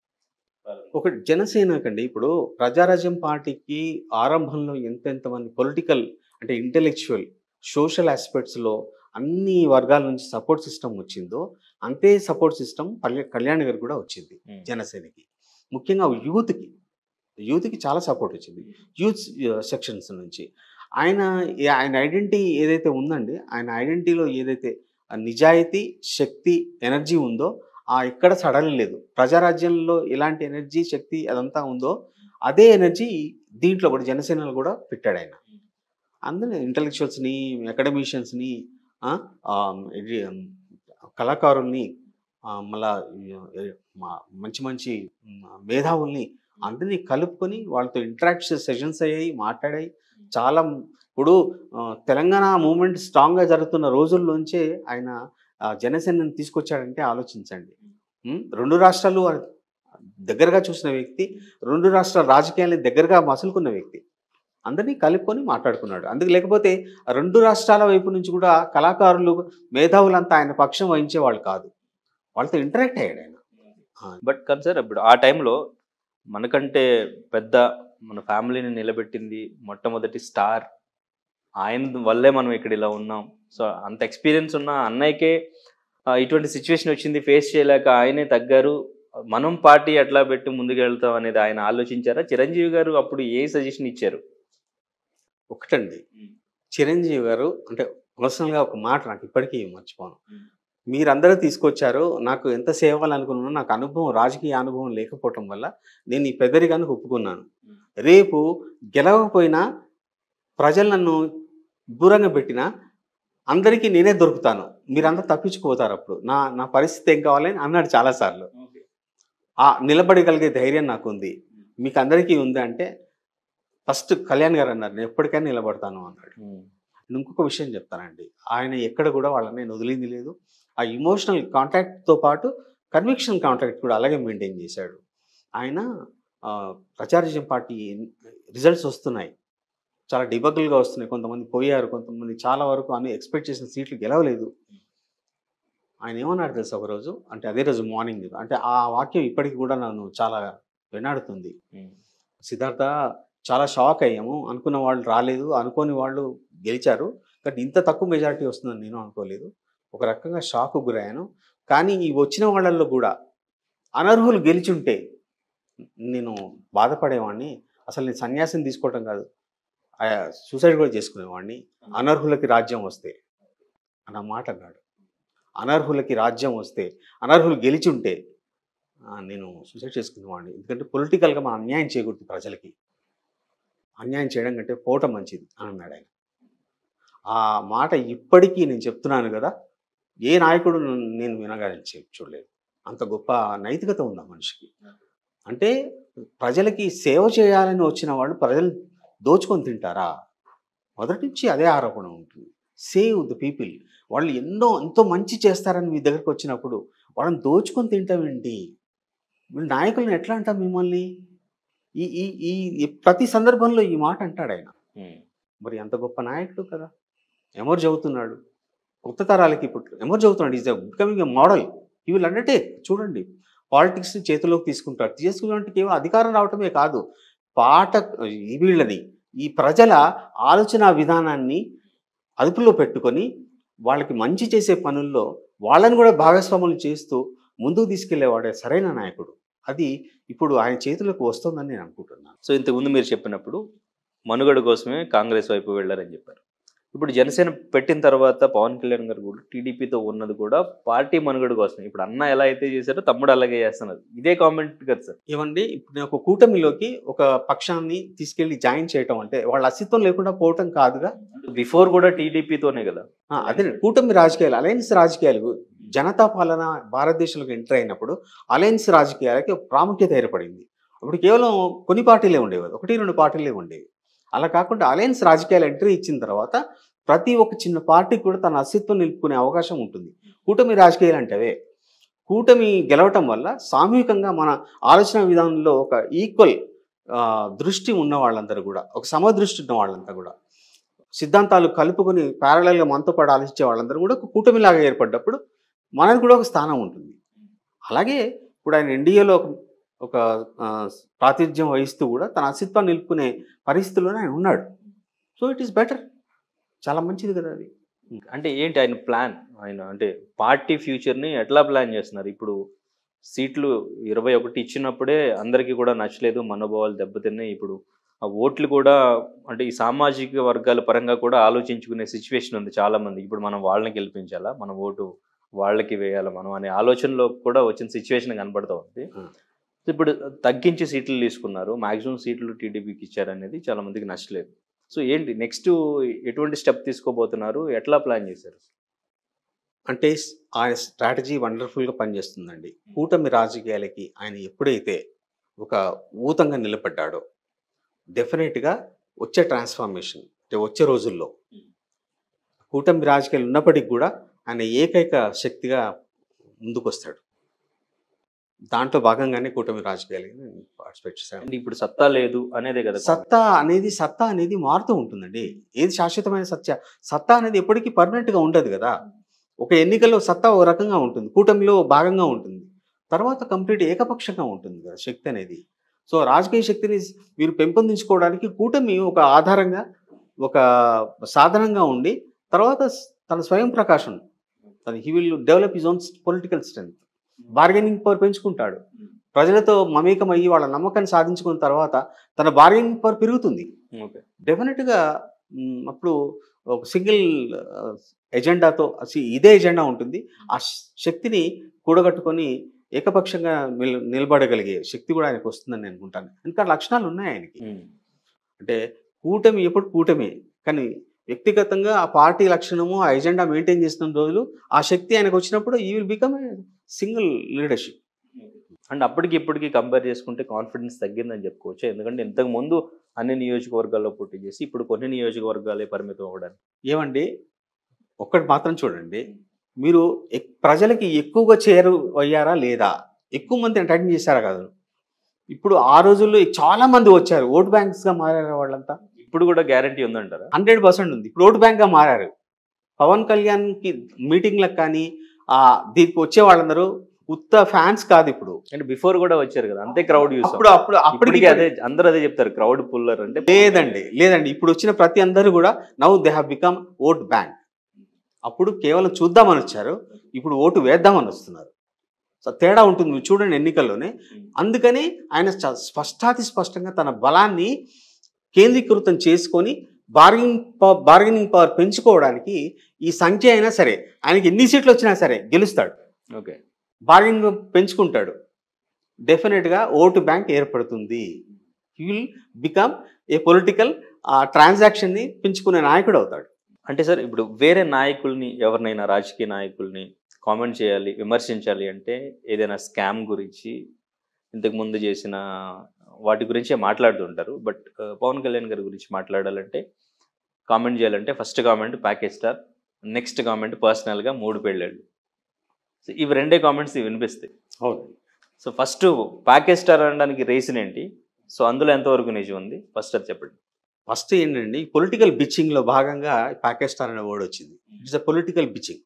ఒక జనసేనకండి ఇప్పుడు ప్రజారాజ్యం పార్టీకి ఆరంభంలో ఎంతెంత మంది పొలిటికల్ అంటే ఇంటెలెక్చువల్ సోషల్ ఆస్పెక్ట్స్లో అన్ని వర్గాల నుంచి సపోర్ట్ సిస్టమ్ వచ్చిందో అంతే సపోర్ట్ సిస్టమ్ కళ్యాణ్ గారు కూడా వచ్చింది ఉమ్, జనసేనకి ముఖ్యంగా యూత్కి యూత్కి చాలా సపోర్ట్ వచ్చింది యూత్ సెక్షన్స్ నుంచి ఆయన ఆయన ఐడెంటిటీ ఏదైతే ఉందండి ఆయన ఐడెంటిటీలో ఏదైతే ఆ నిజాయితీ శక్తి ఎనర్జీ ఉందో ఆ ఎక్కడ సడలలేదు ప్రజారాజ్యంలో ఎలాంటి ఎనర్జీ శక్తి అదంతా ఉందో అదే ఎనర్జీ దీంట్లో కూడా జనసేనలో కూడా పెట్టాడు ఆయన అందరూ ఇంటలెక్చువల్స్ని అకాడమిషియన్స్ని కళాకారుల్ని ఆ, మళ్ళా ఈ, మా- మంచి మంచి మ్, మేధావుల్ని అందరినీ కలుపుకొని వాళ్ళతో ఇంటరాక్ట్ సెషన్స్ అయ్యాయి మాట్లాడాయి చాలా ఇప్పుడు ఆ, తెలంగాణ మూమెంట్ స్ట్రాంగ్గా జరుగుతున్న రోజుల్లోంచే ఆయన ఆ, జనసేనని తీసుకొచ్చాడంటే ఆలోచించండి ఉమ్, రెండు రాష్ట్రాలు దగ్గరగా చూసిన వ్యక్తి రెండు రాష్ట్రాల రాజకీయాల్ని దగ్గరగా మసులుకున్న వ్యక్తి అందరినీ కలుపుకొని మాట్లాడుకున్నాడు అందుకు లేకపోతే రెండు రాష్ట్రాల వైపు నుంచి కూడా కళాకారులు మేధావులంతా ఆయన పక్షం వహించేవాళ్ళు కాదు వాళ్ళతో ఇంటరాక్ట్ అయ్యాడు ఆయన బట్ కానీ సార్ ఇప్పుడు ఆ టైంలో మనకంటే పెద్ద మన ఫ్యామిలీని నిలబెట్టింది మొట్టమొదటి స్టార్ ఆయన వల్లే మనం ఇక్కడ ఇలా ఉన్నాం సో అంత ఎక్స్పీరియన్స్ ఉన్న అన్నయ్యకే ఆ, ఇటువంటి సిచ్యువేషన్ వచ్చింది ఫేస్ చేయలేక ఆయనే తగ్గారు మనం పార్టీ ఎట్లా పెట్టి ముందుకు వెళ్తాం అనేది ఆయన ఆలోచించారా చిరంజీవి గారు అప్పుడు ఏ సజెషన్ ఇచ్చారు ఒకటండి చిరంజీవి గారు అంటే పర్సనల్గా ఒక మాట నాకు ఇప్పటికీ మర్చిపోను మీరందరూ తీసుకొచ్చారు నాకు ఎంత సేవాలనుకున్నానో నాకు అనుభవం రాజకీయ అనుభవం లేకపోవటం వల్ల నేను ఈ పెద్దరిగానికి ఒప్పుకున్నాను రేపు గెలవకపోయినా ప్రజలు నన్ను దూరంగా పెట్టినా అందరికీ నేనే దొరుకుతాను మీరందరూ తప్పించుకుపోతారు అప్పుడు నా నా పరిస్థితి ఏం కావాలని అన్నాడు చాలాసార్లు ఆ నిలబడగలిగే ధైర్యం నాకు ఉంది మీకు అందరికీ ఉంది అంటే ఫస్ట్ కళ్యాణ్ గారు అన్నారు నేను ఎప్పటికైనా నిలబడతాను అన్నాడు నేను ఇంకొక విషయం చెప్తానండి ఆయన ఎక్కడ కూడా వాళ్ళని నేను వదిలింది లేదు ఆ ఇమోషనల్ కాంటాక్ట్తో పాటు కన్విక్షన్ కాంటాక్ట్ కూడా అలాగే మెయింటైన్ చేశాడు ఆయన ఆ, ప్రచారజం పార్టీ రిజల్ట్స్ వస్తున్నాయి చాలా డిబగుల్గా వస్తున్నాయి కొంతమంది పోయారు కొంతమంది చాలా వరకు అన్ని ఎక్స్పెక్ట్ చేసిన సీట్లు గెలవలేదు ఆయన ఏమన్నాడు తెలుసు ఒకరోజు అంటే అదే రోజు మార్నింగ్ అంటే ఆ వాక్యం ఇప్పటికి కూడా నన్ను చాలా వెన్నాడుతుంది సిద్ధార్థ చాలా షాక్ అయ్యాము అనుకున్న వాళ్ళు రాలేదు అనుకోని వాళ్ళు గెలిచారు కానీ ఇంత తక్కువ మెజారిటీ వస్తుందని నేను అనుకోలేదు ఒక రకంగా షాక్ గురయ్యాను కానీ ఈ వచ్చిన వాళ్ళల్లో కూడా అనర్హులు గెలిచుంటే నేను బాధపడేవాడిని అసలు నేను సన్యాసం తీసుకోవటం కాదు సూసైడ్ కూడా చేసుకునేవాడిని అనర్హులకి రాజ్యం వస్తే అన్న మాట అన్నాడు అనర్హులకి రాజ్యం వస్తే అనర్హులు గెలిచుంటే ఆ, నేను సూసైడ్ చేసుకునేవాడిని ఎందుకంటే పొలిటికల్గా మనం అన్యాయం చేయకూడదు ప్రజలకి అన్యాయం చేయడం కంటే పోవటం మంచిది అని అన్నాడు ఆయన ఆ మాట ఇప్పటికీ నేను చెప్తున్నాను కదా ఏ నాయకుడు నన్ను నేను వినగాలని చెప్ చూడలేదు అంత గొప్ప నైతికత ఉంది ఆ మనిషికి అంటే ప్రజలకి సేవ చేయాలని వచ్చిన వాళ్ళు ప్రజలు దోచుకొని తింటారా మొదటి నుంచి అదే ఆరోపణ ఉంటుంది సేవ్ ద పీపుల్ వాళ్ళు ఎన్నో ఎంతో మంచి చేస్తారని మీ దగ్గరకు వచ్చినప్పుడు వాళ్ళని దోచుకొని తింటామేంటి వీళ్ళు నాయకులను ఎట్లా అంటాం మిమ్మల్ని ఈ ఈ ఈ ఈ ప్రతి సందర్భంలో ఈ మాట అంటాడు ఆయన మరి అంత గొప్ప నాయకుడు కదా ఎమర్జ్ అవుతున్నాడు కొత్త తరాలకి ఇప్పుడు ఎమర్జ్ అవుతున్నాడు is becoming a model he will undertake చూడండి పాలిటిక్స్ని చేతిలోకి తీసుకుంటారు తీసుకుంటే కేవలం అధికారం రావటమే కాదు పాట ఈ వీళ్ళని ఈ ప్రజల ఆలోచన విధానాన్ని అదుపులో పెట్టుకొని వాళ్ళకి మంచి చేసే పనుల్లో వాళ్ళని కూడా భాగస్వాములు చేస్తూ ముందుకు తీసుకెళ్లేవాడే సరైన నాయకుడు అది ఇప్పుడు ఆయన చేతులకు వస్తుందని నేను అనుకుంటున్నాను సో ఇంతకుముందు మీరు చెప్పినప్పుడు మనుగడ కోసమే కాంగ్రెస్ వైపు వెళ్ళారని చెప్పారు ఇప్పుడు జనసేన పెట్టిన తర్వాత పవన్ కళ్యాణ్ గారు కూడా టీడీపీతో ఉన్నది కూడా పార్టీ మనుగడ కోసం ఇప్పుడు అన్న ఎలా అయితే చేశారో తమ్ముడు అలాగే చేస్తున్నారు ఇదే కామెంట్ కదా సార్ ఏమండి ఇప్పుడు నేను ఒక కూటమిలోకి ఒక పక్షాన్ని తీసుకెళ్లి జాయిన్ చేయటం అంటే వాళ్ళ అస్తిత్వం లేకుండా పోవటం కాదుగా బిఫోర్ కూడా టీడీపీతోనే కదా ఆ, అదే కూటమి రాజకీయాలు అలయన్స్ రాజకీయాలు జనతా పాలన భారతదేశంలోకి ఎంటర్ అయినప్పుడు అలయన్స్ రాజకీయాలకి ఒక ప్రాముఖ్యత ఏర్పడింది అప్పుడు కేవలం కొన్ని పార్టీలే ఉండేవి ఒకటి రెండు పార్టీలే ఉండేవి అలా కాకుండా అలయన్స్ రాజకీయాలు ఎంట్రీ ఇచ్చిన తర్వాత ప్రతి ఒక్క చిన్న పార్టీకి కూడా తన అస్తిత్వం నిలుపుకునే అవకాశం ఉంటుంది కూటమి రాజకీయాలు అంటే అవే కూటమి గెలవటం వల్ల సామూహికంగా మన ఆలోచన విధానంలో ఒక ఈక్వల్ దృష్టి ఉన్న వాళ్ళందరూ కూడా ఒక సమదృష్టి ఉన్న వాళ్ళంతా కూడా సిద్ధాంతాలు కలుపుకొని ప్యారలల్గా మనతో పాటు ఆలోచించే వాళ్ళందరూ కూడా ఒక కూటమిలాగా ఏర్పడ్డప్పుడు మనకు కూడా ఒక స్థానం ఉంటుంది అలాగే ఇప్పుడు ఆయన ఎన్డీఏలో ఒక ఒక ఆ, ప్రాతినిధ్యం వహిస్తూ కూడా తన అస్తిత్వాన్ని నిలుపుకునే పరిస్థితుల్లోనే ఆయన ఉన్నాడు సో ఇట్ ఈస్ బెటర్ చాలా మంచిది కదా అది అంటే ఏంటి ఆయన ప్లాన్ ఆయన అంటే పార్టీ ఫ్యూచర్ని ఎట్లా ప్లాన్ చేస్తున్నారు ఇప్పుడు సీట్లు ఇరవై ఒకటి ఇచ్చినప్పుడే అందరికీ కూడా నచ్చలేదు మనోభావాలు దెబ్బతిన్నాయి ఇప్పుడు ఆ ఓట్లు కూడా అంటే ఈ సామాజిక వర్గాల పరంగా కూడా ఆలోచించుకునే సిచ్యువేషన్ ఉంది చాలా మంది ఇప్పుడు మనం వాళ్ళని గెలిపించాలా మన ఓటు వాళ్ళకి వేయాలా మనం అనే ఆలోచనలో కూడా వచ్చిన సిచ్యువేషన్ కనబడుతూ ఉంది Hmm. ఇప్పుడు తగ్గించి సీట్లు తీసుకున్నారు మాక్సిమం సీట్లు టీడీపీకి ఇచ్చారనేది చాలా మందికి నచ్చలేదు సో ఏంటి నెక్స్ట్ ఎటువంటి స్టెప్ తీసుకోబోతున్నారు ఎట్లా ప్లాన్ చేశారు అంటే స్- ఆయన స్ట్రాటజీ వండర్ఫుల్గా పనిచేస్తుందండి కూటమి రాజకీయాలకి ఆయన ఎప్పుడైతే ఒక ఊతంగా నిలబడ్డాడో డెఫినెట్గా వచ్చే ట్రాన్స్ఫర్మేషన్ అంటే వచ్చే రోజుల్లో కూటమి రాజకీయాలు ఉన్నప్పటికీ కూడా ఆయన ఏకైక శక్తిగా ముందుకొస్తాడు దాంట్లో భాగంగానే కూటమి రాజకీయాలు నేను పార్టిసిపేట్ చేశాను అంటే ఇప్పుడు సత్తా లేదు అనేదే కదా సత్తా అనేది సత్తా అనేది మారుతూ ఉంటుందండి ఏది శాశ్వతమైన సత్య సత్తా అనేది ఎప్పటికీ permanent గా ఉండదు కదా ఒక ఎన్నికల్లో సత్తా ఒక రకంగా ఉంటుంది కూటమిలో భాగంగా ఉంటుంది తర్వాత కంప్లీట్ ఏకపక్షంగా ఉంటుంది కదా శక్తి అనేది సో రాజకీయ శక్తిని మీరు పెంపొందించుకోవడానికి కూటమి ఒక ఆధారంగా ఒక సాధనంగా ఉండి తర్వాత తన స్వయం ప్రకాశం తన he will develop his own political strength bargaining power పెంచుకుంటాడు ప్రజలతో మమేకమయ్యి వాళ్ళ నమ్మకాన్ని సాధించుకున్న తర్వాత తన బార్గెనింగ్ పవర్ పెరుగుతుంది ఓకే డెఫినెట్గా మ్, అప్పుడు ఒక సింగిల్ ఎజెండాతో అసి- ఇదే ఎజెండా ఉంటుంది ఆ శ- శక్తిని కూడగట్టుకొని ఏకపక్షంగా నిల నిలబడగలిగే శక్తి కూడా ఆయనకు వస్తుందని నేను అనుకుంటాను ఇంకా లక్షణాలు ఉన్నాయి ఆయనకి అంటే కూటమి ఎప్పుడు కూటమి కానీ వ్యక్తిగతంగా ఆ పార్టీ లక్షణము ఆ ఎజెండా మెయింటైన్ చేస్తున్న రోజులు ఆ శక్తి ఆయనకు వచ్చినప్పుడు he will become a single leadership and అప్పటికి ఇప్పటికి కంపేర్ చేసుకుంటే కాన్ఫిడెన్స్ తగ్గిందని చెప్పుకోవచ్చు ఎందుకంటే ఇంతకు ముందు అన్ని నియోజకవర్గాల్లో పోటీ చేసి ఇప్పుడు కొన్ని నియోజకవర్గాలే పరిమితం అవ్వడానికి ఏమండి ఒక్కటి మాత్రం చూడండి మీరు ఎక్- ప్రజలకి ఎక్కువగా చేరు అయ్యారా లేదా ఎక్కువ మంది అటెండ్ చేశారా కాదు ఇప్పుడు ఆ రోజుల్లో చాలా మంది వచ్చారు ఓట్ బ్యాంక్స్ గా మారారు వాళ్ళంతా ఇప్పుడు కూడా గ్యారంటీ ఉందంటారా హండ్రెడ్ పర్సెంట్ ఉంది ఇప్పుడు ఓట్ బ్యాంక్ గా మారారు పవన్ కళ్యాణ్ కి మీటింగ్లకు కానీ ఆ దీనికి వచ్చే వాళ్ళందరూ ఉత్త ఫ్యాన్స్ కాదు ఇప్పుడు అంటే బిఫోర్ కూడా వచ్చారు కదా అంతే క్రౌడ్ యూస్ అప్పుడు అప్పుడు అప్పటికి ఇప్పటికి అదే అందరూ అదే చెప్తారు క్రౌడ్ పుల్లర్ అంటే లేదండి లేదండి ఇప్పుడు వచ్చిన ప్రతి అందరూ కూడా now they have become vote bank అప్పుడు కేవలం చూద్దామని వచ్చారు ఇప్పుడు ఓటు వేద్దామని వస్తున్నారు సో తేడా ఉంటుంది మీరు చూడండి ఎన్నికల్లోనే అందుకని ఆయన చ- స్పష్టాతి స్పష్టంగా తన బలాన్ని కేంద్రీకృతం చేసుకొని బార్గెనింగ్ పవర్ బార్గెనింగ్ పవర్ పెంచుకోవడానికి ఈ సంఖ్య అయినా సరే ఆయనకి ఎన్ని సీట్లు వచ్చినా సరే గెలుస్తాడు ఓకే బార్గెనింగ్ పెంచుకుంటాడు డెఫినెట్గా ఓటు బ్యాంక్ ఏర్పడుతుంది he will become a political ట్రాన్సాక్షన్ని పెంచుకునే నాయకుడు అవుతాడు అంటే సార్ ఇప్పుడు వేరే నాయకుల్ని ఎవరినైనా రాజకీయ నాయకుల్ని కామెంట్ చేయాలి విమర్శించాలి అంటే ఏదైనా స్కామ్ గురించి ఇంతకు ముందు చేసిన వాటి గురించే మాట్లాడుతుంటారు బట్ పవన్ కళ్యాణ్ గారి గురించి మాట్లాడాలంటే కామెంట్ చేయాలంటే first comment package star next comment పర్సనల్గా మూడు పెళ్ళేళ్ళు సో ఇవి రెండే కామెంట్స్ వినిపిస్తాయి అవును సో ఫస్ట్ ప్యాకేజ్ స్టార్ అనడానికి రీజన్ ఏంటి సో అందులో ఎంతవరకు నిజం ఉంది ఫస్ట్ అది చెప్పండి ఫస్ట్ ఏంటండి పొలిటికల్ బిచ్చింగ్లో భాగంగా పాకిస్తాన్ అనే వర్డ్ వచ్చింది ఇట్స్ అ పొలిటికల్ బిచ్చింగ్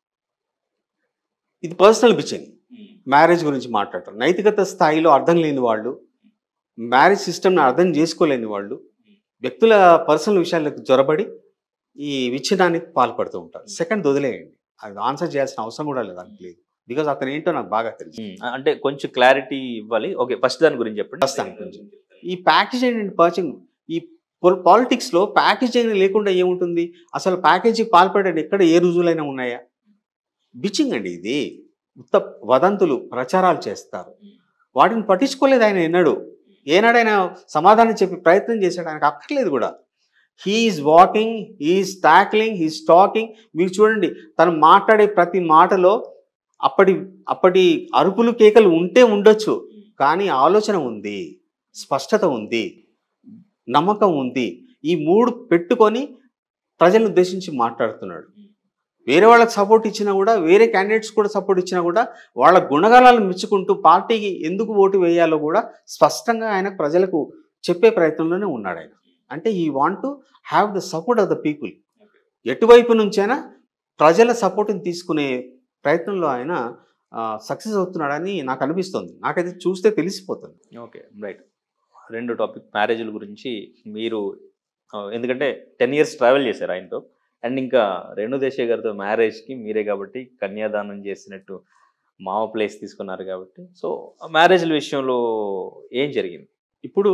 ఇది పర్సనల్ బిచ్చింగ్ మ్యారేజ్ గురించి మాట్లాడటం నైతికత స్థాయిలో అర్థం లేని వాళ్ళు మ్యారేజ్ సిస్టమ్ని అర్థం చేసుకోలేని వాళ్ళు వ్యక్తుల పర్సనల్ విషయాలకు జొరబడి ఈ విచ్ఛిన్నానికి పాల్పడుతూ ఉంటారు సెకండ్ వదిలేయండి అది ఆన్సర్ చేయాల్సిన అవసరం కూడా లేదు దానికి లేదు బికాజ్ అతను ఏంటో నాకు బాగా తెలుసు ఉమ్, అంటే కొంచెం క్లారిటీ ఇవ్వాలి ఓకే ఫస్ట్ దాని గురించి చెప్పండి First దాని గురించి. ఈ ప్యాకేజింగ్ అండ్ పర్చింగ్ ఈ పాలిటిక్స్లో ప్యాకేజింగ్ లేకుండా ఏముంటుంది అసలు ప్యాకేజీకి పాల్పడే ఎక్కడ ఏ రుజువులైనా ఉన్నాయా బిచ్చింగ్ అండి ఇది ఉత్త వదంతులు ప్రచారాలు చేస్తారు వాటిని పట్టించుకోలేదు ఆయన ఎన్నడు ఏనాడైనా సమాధానం చెప్పి ప్రయత్నం చేశాడు ఆయనకు అక్కర్లేదు కూడా he's walking he's tackling he's talking మీరు చూడండి తను మాట్లాడే ప్రతి మాటలో అప్పటి అప్పటి అరుపులు కేకలు ఉంటే ఉండొచ్చు కానీ ఆలోచన ఉంది స్పష్టత ఉంది నమ్మకం ఉంది ఈ మూడు పెట్టుకొని ప్రజలను ఉద్దేశించి మాట్లాడుతున్నాడు వేరే వాళ్ళకి సపోర్ట్ ఇచ్చినా కూడా వేరే క్యాండిడేట్స్ కూడా సపోర్ట్ ఇచ్చినా కూడా వాళ్ళ గుణగణాలను మెచ్చుకుంటూ పార్టీకి ఎందుకు ఓటు వేయాలో కూడా స్పష్టంగా ఆయన ప్రజలకు చెప్పే ప్రయత్నంలోనే ఉన్నాడు ఆయన అంటే he want to have the support of the people ఎటువైపు నుంచైనా ప్రజల సపోర్ట్ని తీసుకునే ప్రయత్నంలో ఆయన సక్సెస్ అవుతున్నాడని నాకు అనిపిస్తుంది నాకైతే చూస్తే తెలిసిపోతుంది ఓకే రైట్ రెండు టాపిక్ మ్యారేజ్ల గురించి మీరు ఆ, ఎందుకంటే టెన్ ఇయర్స్ ట్రావెల్ చేశారు ఆయనతో అండ్ ఇంకా రేణు దేశాయ్ గారితో మ్యారేజ్కి మీరే కాబట్టి కన్యాదానం చేసినట్టు మావ ప్లేస్ తీసుకున్నారు కాబట్టి సో మ్యారేజ్ల విషయంలో ఏం జరిగింది ఇప్పుడు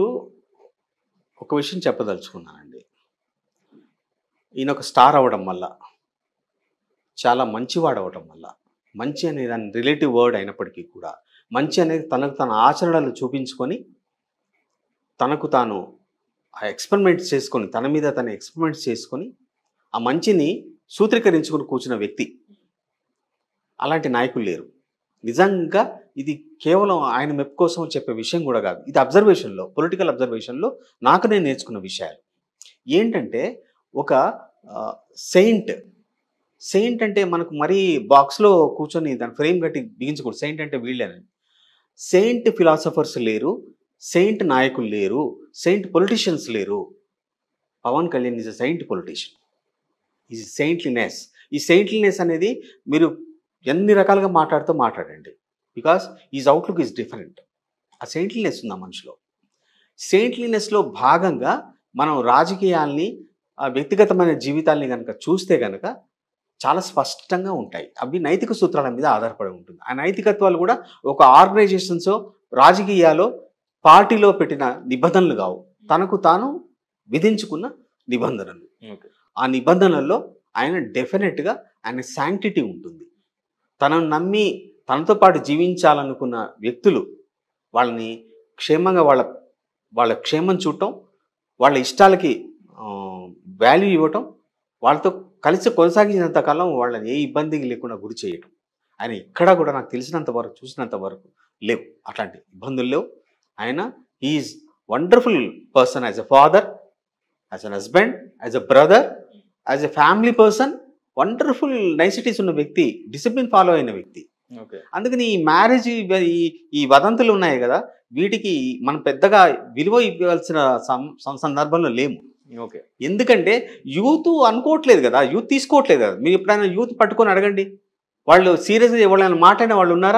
ఒక విషయం చెప్పదలుచుకున్నానండి ఈయన ఒక స్టార్ అవ్వడం వల్ల చాలా మంచివాడు అవ్వడం వల్ల మంచి అనే దాని రిలేటివ్ వర్డ్ అయినప్పటికీ కూడా మంచి అనేది తనకు తన ఆచరణలు చూపించుకొని తనకు తాను ఆ ఎక్స్పెరిమెంట్స్ చేసుకొని తన మీద తన ఎక్స్పెరిమెంట్స్ చేసుకొని ఆ మంచిని సూత్రీకరించుకొని కూర్చున్న వ్యక్తి అలాంటి నాయకులు లేరు నిజంగా ఇది కేవలం ఆయన మెప్పు కోసం చెప్పే విషయం కూడా కాదు ఇది అబ్జర్వేషన్లో పొలిటికల్ అబ్జర్వేషన్లో నాకు నేను నేర్చుకున్న విషయాలు ఏంటంటే ఒక సెయింట్ సెయింట్ అంటే మనకు మరీ బాక్స్లో కూర్చొని దాని ఫ్రేమ్ కట్టి బిగించకూడదు సెయింట్ అంటే వీళ్ళేనండి సెయింట్ ఫిలాసఫర్స్ లేరు సెయింట్ నాయకులు లేరు సెయింట్ పొలిటీషియన్స్ లేరు Pawan Kalyan is a saint politician ఈ సెయింట్లీనెస్ ఈ సెయింట్లీనెస్ అనేది మీరు ఎన్ని రకాలుగా మాట్లాడుతూ మాట్లాడండి because is outlook is different ఆ సెయింట్లీనెస్ ఉంది ఆ మనిషిలో సెయింట్లీనెస్లో భాగంగా మనం రాజకీయాల్ని ఆ వ్యక్తిగతమైన జీవితాల్ని కనుక చూస్తే కనుక చాలా స్పష్టంగా ఉంటాయి అవి నైతిక సూత్రాల మీద ఆధారపడి ఉంటుంది ఆ నైతికత్వాలు కూడా ఒక ఆర్గనైజేషన్స్ రాజకీయాల్లో పార్టీలో పెట్టిన నిబంధనలు కావు తనకు తాను విధించుకున్న నిబంధనలు ఓకే ఆ నిబంధనల్లో ఆయన డెఫినెట్గా ఆయన శాంక్టిటీ ఉంటుంది తనను నమ్మి తనతో పాటు జీవించాలనుకున్న వ్యక్తులు వాళ్ళని క్షేమంగా వాళ్ళ వాళ్ళ క్షేమం చూడటం వాళ్ళ ఇష్టాలకి వాల్యూ ఇవ్వటం వాళ్ళతో కలిసి కొనసాగించినంత కాలం వాళ్ళని ఏ ఇబ్బందికి లేకుండా గురి చేయటం ఆయన ఎక్కడా కూడా నాకు తెలిసినంత వరకు చూసినంత వరకు లేవు అట్లాంటి ఇబ్బందులు లేవు ఆయన is wonderful person as a father as an husband as a brother as a family person wonderful niceties ఉన్న వ్యక్తి డిసిప్లిన్ ఫాలో అయిన వ్యక్తి ఓకే అందుకని ఈ మ్యారేజ్ ఇవ- ఈ ఈ వదంతులు ఉన్నాయి కదా వీటికి మనం పెద్దగా విలువ ఇవ్వాల్సిన సం- సం- సందర్భంలో లేము ఓకే ఎందుకంటే యూత్ అనుకోవట్లేదు కదా యూత్ తీసుకోవట్లేదు కదా మీరు ఎప్పుడైనా యూత్ పట్టుకొని అడగండి వాళ్ళు సీరియస్గా ఎవరైనా మాట్లాడిన వాళ్ళు ఉన్నారా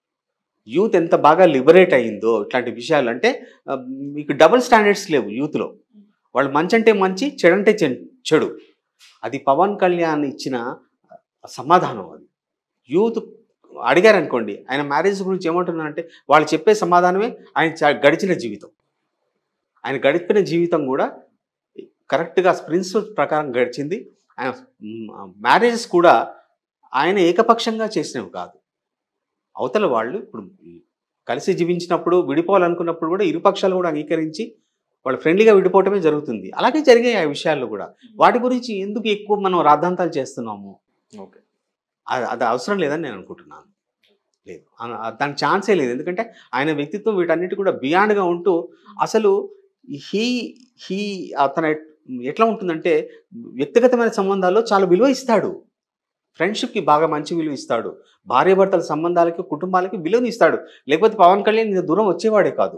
యూత్ ఎంత బాగా లిబరేట్ అయ్యిందో ఇట్లాంటి విషయాలు అంటే ఆ, మీకు డబుల్ స్టాండర్డ్స్ లేవు యూత్లో వాళ్ళు మంచి అంటే మంచి చెడంటే చె- చెడు అది పవన్ కళ్యాణ్ ఇచ్చిన సమాధానం అది యూత్ అడిగారు అనుకోండి ఆయన మ్యారేజ్ గురించి ఏమంటున్నారంటే వాళ్ళు చెప్పే సమాధానమే ఆయన చ- గడిచిన జీవితం ఆయన గడిపిన జీవితం కూడా కరెక్ట్గా ప్రిన్సిపల్ ప్రకారం గడిచింది ఆయన మ్యారేజెస్ కూడా ఆయన ఏకపక్షంగా చేసినవి కాదు అవతల వాళ్ళు ఇప్పుడు కలిసి జీవించినప్పుడు విడిపోవాలనుకున్నప్పుడు కూడా ఇరుపక్షాలు కూడా అంగీకరించి వాళ్ళు ఫ్రెండ్లీగా విడిపోవటమే జరుగుతుంది అలాగే జరిగాయి ఆ విషయాల్లో కూడా వాటి గురించి ఎందుకు ఎక్కువ మనం రాద్ధాంతాలు చేస్తున్నాము ఓకే అది అది అవసరం లేదని నేను అనుకుంటున్నాను లేదు అన- ఆ- దానికి ఛాన్సే లేదు ఎందుకంటే ఆయన వ్యక్తిత్వం వీటన్నిటి కూడా బియాండ్గా ఉంటూ అసలు హీ హీ అతను ఎట్- ఎట్లా ఉంటుందంటే వ్యక్తిగతమైన సంబంధాల్లో చాలా విలువ ఇస్తాడు ఫ్రెండ్షిప్కి బాగా మంచి విలువ ఇస్తాడు భార్యాభర్తల సంబంధాలకి కుటుంబాలకి విలువని ఇస్తాడు లేకపోతే పవన్ కళ్యాణ్ ఇంత దూరం వచ్చేవాడే కాదు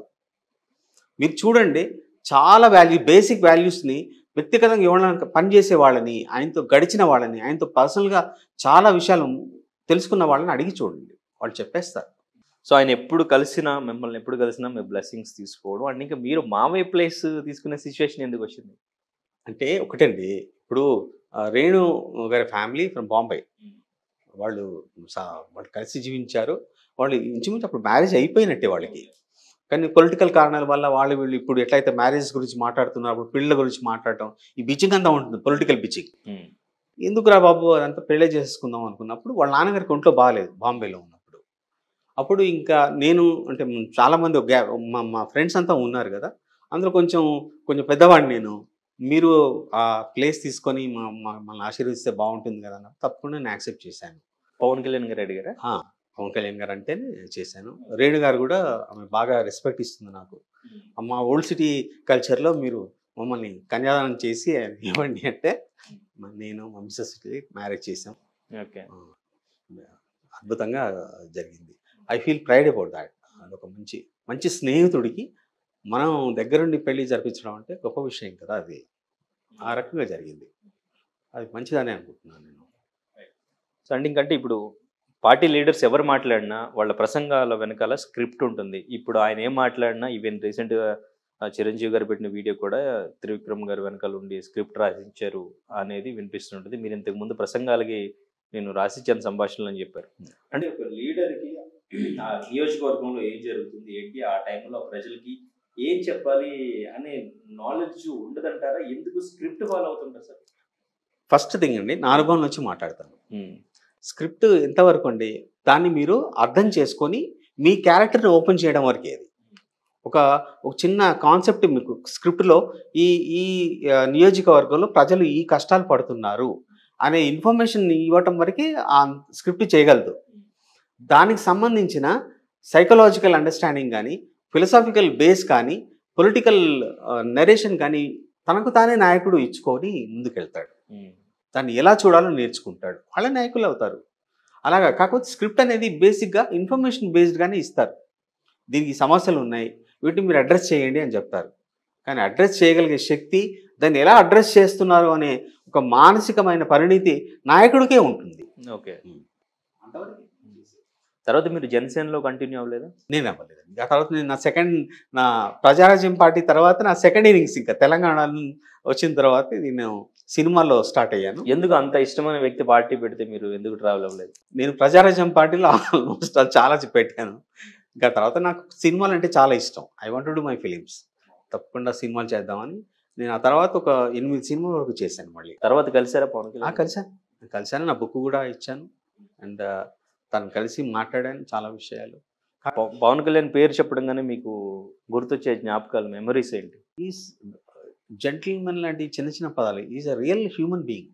మీరు చూడండి చాలా వాల్యూ బేసిక్ వాల్యూస్ని వ్యక్తిగతంగా ఎవరైనా పనిచేసే వాళ్ళని ఆయనతో గడిచిన వాళ్ళని ఆయనతో పర్సనల్గా చాలా విషయాలు తెలుసుకున్న వాళ్ళని అడిగి చూడండి వాళ్ళు చెప్పేస్తారు సో ఆయన ఎప్పుడు కలిసినా మిమ్మల్ని ఎప్పుడు కలిసినా మీ బ్లెస్సింగ్స్ తీసుకోవడం అండ్ ఇంకా మీరు మావయ్య ప్లేస్ తీసుకునే సిచ్యువేషన్ ఎందుకు వచ్చింది అంటే ఒకటండి ఇప్పుడు ఆ, రేణు గారి ఫ్యామిలీ ఫ్రమ్ బాంబే వాళ్ళు సా- వాళ్ళు కలిసి జీవించారు వాళ్ళు ఇంచుమించు అప్పుడు మ్యారేజ్ అయిపోయినట్టే వాళ్ళకి కానీ పొలిటికల్ కారణాల వల్ల వాళ్ళు వీళ్ళు ఇప్పుడు ఎట్లయితే మ్యారేజ్ గురించి మాట్లాడుతున్నారు అప్పుడు పిల్లల గురించి మాట్లాడటం ఈ బిచ్చింగ్ అంతా ఉంటుంది పొలిటికల్ బిచ్చింగ్ ఉమ్, ఎందుకురా బాబు అదంతా పెళ్ళే చేసుకుందాం అనుకున్నప్పుడు వాళ్ళ నాన్నగారికి ఒంట్లో బాగాలేదు బాంబేలో ఉన్నప్పుడు అప్పుడు ఇంకా నేను అంటే చాలా మంది ఒక గ్యా- మా మా ఫ్రెండ్స్ అంతా ఉన్నారు కదా అందులో కొంచెం కొంచెం పెద్దవాడిని నేను మీరు ఆ ప్లేస్ తీసుకొని మా మా- మనల్ని ఆశీర్వదిస్తే బాగుంటుంది కదా అన్న తప్పకుండా నేను యాక్సెప్ట్ చేశాను పవన్ కళ్యాణ్ గారు అడిగారా ఆ, పవన్ కళ్యాణ్ గారు అంటేనే చేశాను రేణు గారు కూడా ఆమె బాగా రెస్పెక్ట్ ఇస్తుంది నాకు మా ఓల్డ్ సిటీ కల్చర్లో మీరు మమ్మల్ని కన్యాదానం చేసి ఇవ్వండి అంటే మ- నేను మా మిస్సెస్ మ్యారేజ్ చేసాం ఓకే ఆ, అద్భుతంగా జరిగింది I feel pride about that అదొక మంచి మంచి స్నేహితుడికి మనం దగ్గరుండి పెళ్లి జరిపించడం అంటే గొప్ప విషయం కదా అది ఆ రకంగా జరిగింది అది మంచిదని అనుకుంటున్నాను నేను సో అండ్ ఇంకంటే ఇప్పుడు పార్టీ లీడర్స్ ఎవరు మాట్లాడినా వాళ్ళ ప్రసంగాల వెనకాల స్క్రిప్ట్ ఉంటుంది ఇప్పుడు ఆయన ఏం మాట్లాడినా ఈవెన్ రీసెంట్గా చిరంజీవి గారు పెట్టిన వీడియో కూడా త్రివిక్రమ్ గారు వెనకాల ఉండి స్క్రిప్ట్ రాసించారు అనేది వినిపిస్తుంటుంది మీరు ఇంతకు ముందు ప్రసంగాలకి నేను రాసిచ్చాను సంభాషణలు అని చెప్పారు అంటే ఒక లీడర్కి ఆ నియోజకవర్గంలో ఏం జరుగుతుంది ఏంటి ఆ టైంలో ప్రజలకి ఏం చెప్పాలి అనే నాలెడ్జ్ ఉండదంటారా ఎందుకు స్క్రిప్ట్ ఫాలో అవుతుంటారు సార్ ఫస్ట్ థింగ్ అండి నా అనుభవం నుంచి మాట్లాడతాను స్క్రిప్ట్ ఎంతవరకు అండి దాన్ని మీరు అర్థం చేసుకొని మీ క్యారెక్టర్ని ఓపెన్ చేయడం వరకే అది ఒక ఒక చిన్న కాన్సెప్ట్ మీకు స్క్రిప్ట్లో ఈ ఈ ఆ, నియోజకవర్గంలో ప్రజలు ఈ కష్టాలు పడుతున్నారు అనే ఇన్ఫర్మేషన్ ఇవ్వటం వరకే ఆ స్క్రిప్ట్ చేయగలదు దానికి సంబంధించిన సైకలాజికల్ అండర్స్టాండింగ్ కానీ ఫిలసాఫికల్ బేస్ కానీ పొలిటికల్ నరేషన్ కానీ తనకు తానే నాయకుడు ఇచ్చుకొని ముందుకెళ్తాడు దాన్ని ఎలా చూడాలో నేర్చుకుంటాడు వాళ్ళ నాయకులు అవుతారు అలాగా కాకపోతే స్క్రిప్ట్ అనేది బేసిక్గా ఇన్ఫర్మేషన్ బేస్డ్గానే ఇస్తారు దీనికి సమస్యలు ఉన్నాయి వీటిని మీరు అడ్రస్ చేయండి అని చెప్తారు కానీ అడ్రస్ చేయగలిగే శక్తి దాన్ని ఎలా అడ్రస్ చేస్తున్నారు అనే ఒక మానసికమైన పరిణితి నాయకుడికే ఉంటుంది ఓకే ఉమ్. తర్వాత మీరు జనసేనలో కంటిన్యూ అవ్వలేదా నేను అవ్వలేదండి ఆ తర్వాత నేను నా సెకండ్ నా ప్రజారాజ్యం పార్టీ తర్వాత నా సెకండ్ ఇన్నింగ్స్ ఇంకా తెలంగాణ వచ్చిన తర్వాత నేను సినిమాలో స్టార్ట్ అయ్యాను ఎందుకు అంత ఇష్టమైన వ్యక్తి పార్టీ పెడితే మీరు ఎందుకు ట్రావెల్ అవ్వలేదు నేను ప్రజారాజ్యం పార్టీలో ఆల్మోస్ట్ చాలా పెట్టాను ఇంకా తర్వాత నాకు సినిమాలు అంటే చాలా ఇష్టం I want to do my films తప్పకుండా సినిమాలు చేద్దామని నేను ఆ తర్వాత ఒక ఎనిమిది సినిమాల వరకు చేశాను మళ్ళీ తర్వాత కలిసారా పవన్ ఆ, కళ్యాణ్ కలిశాను కలిశాను నా బుక్ కూడా ఇచ్చాను అండ్ తను కలిసి మాట్లాడాను చాలా విషయాలు పవ- పవన్ కళ్యాణ్ పేరు చెప్పడంగానే మీకు గుర్తొచ్చే జ్ఞాపకాలు మెమరీస్ ఏంటి ఈజ్ జెంటిల్మెన్ లాంటి చిన్న చిన్న పదాలు is a real human being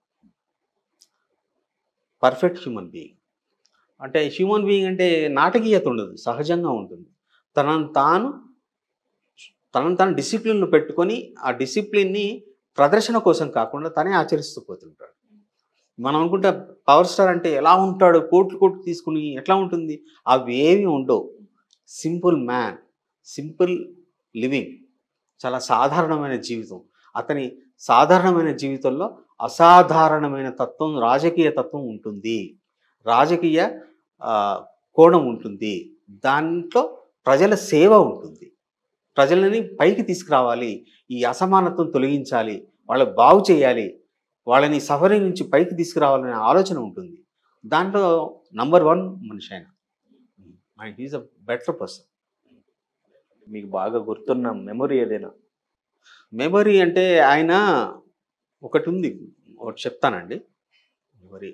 perfect human being అంటే హ్యూమన్ బీయింగ్ అంటే నాటకీయత ఉండదు సహజంగా ఉంటుంది తనను తాను తనను తాను డిసిప్లిన్లో పెట్టుకొని ఆ డిసిప్లిన్ని ప్రదర్శన కోసం కాకుండా తనే ఆచరిస్తూ పోతుంటాడు మనం అనుకుంటా పవర్ స్టార్ అంటే ఎలా ఉంటాడు కోట్లు కోట్లు తీసుకుని ఎట్లా ఉంటుంది అవి ఏమి ఉండవు సింపుల్ మ్యాన్ సింపుల్ లివింగ్ చాలా సాధారణమైన జీవితం అతని సాధారణమైన జీవితంలో అసాధారణమైన తత్వం రాజకీయ తత్వం ఉంటుంది రాజకీయ ఆ, కోణం ఉంటుంది దాంట్లో ప్రజల సేవ ఉంటుంది ప్రజలని పైకి తీసుకురావాలి ఈ అసమానత్వం తొలగించాలి వాళ్ళని బాగు చేయాలి వాళ్ళని సఫరింగ్ నుంచి పైకి తీసుకురావాలనే ఆలోచన ఉంటుంది దాంట్లో నంబర్ వన్ మనిషి ఆయన mind is a better person మీకు బాగా గుర్తున్న మెమరీ ఏదైనా మెమరీ అంటే ఆయన ఒకటి ఉంది ఒకటి చెప్తానండి మెమరీ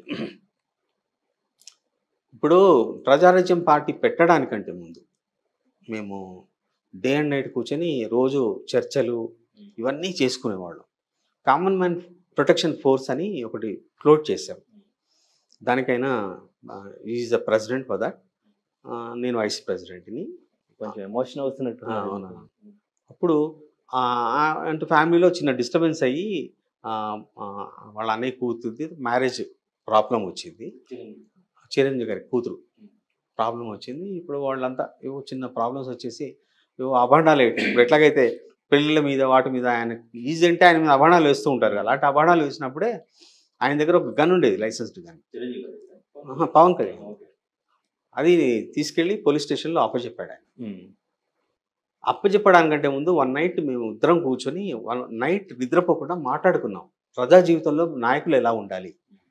ఇప్పుడు ప్రజారాజ్యం పార్టీ పెట్టడానికంటే ముందు మేము డే అండ్ నైట్ కూర్చొని రోజు చర్చలు ఇవన్నీ చేసుకునేవాళ్ళం కామన్ మ్యాన్ ప్రొటెక్షన్ ఫోర్స్ అని ఒకటి ఫ్లోట్ చేసాం దానికైనా is the president for that నేను వైస్ ప్రెసిడెంట్ని కొంచెం ఎమోషన్ అవుతున్నట్టు ఆ, అవునా. అప్పుడు ఆ, ఆ, అంటే ఫ్యామిలీలో చిన్న డిస్టర్బెన్స్ అయ్యి ఆ, ఆ, వాళ్ళ అన్నయ్య కూతురుది మ్యారేజ్ ప్రాబ్లం వచ్చింది చిరంజీవి గారి కూతురు ప్రాబ్లం వచ్చింది ఇప్పుడు వాళ్ళంతా ఏవో చిన్న ప్రాబ్లమ్స్ వచ్చేసి ఏవో అభాండాలు వేయటం ఇప్పుడు ఎట్లాగైతే పెళ్ళిళ్ళ మీద వాటి మీద ఆయన ఈజీ అంటే ఆయన మీద అభాండాలు వేస్తూ ఉంటారు కదా అలాంటి అభాండాలు వేసినప్పుడే ఆయన దగ్గర ఒక గన్ ఉండేది లైసెన్స్డ్ గన్ ఆహా, పవన్ కళ్యాణ్ అది తీసుకెళ్ళి పోలీస్ స్టేషన్లో అప్పచెప్పాడు ఆయన ఉమ్. అప్పచెప్పడానికంటే ముందు వన్ నైట్ మేము ఇద్దరం కూర్చొని వన్ నైట్ నిద్రపోకుండా మాట్లాడుకున్నాం ప్రజా జీవితంలో నాయకులు ఎలా ఉండాలి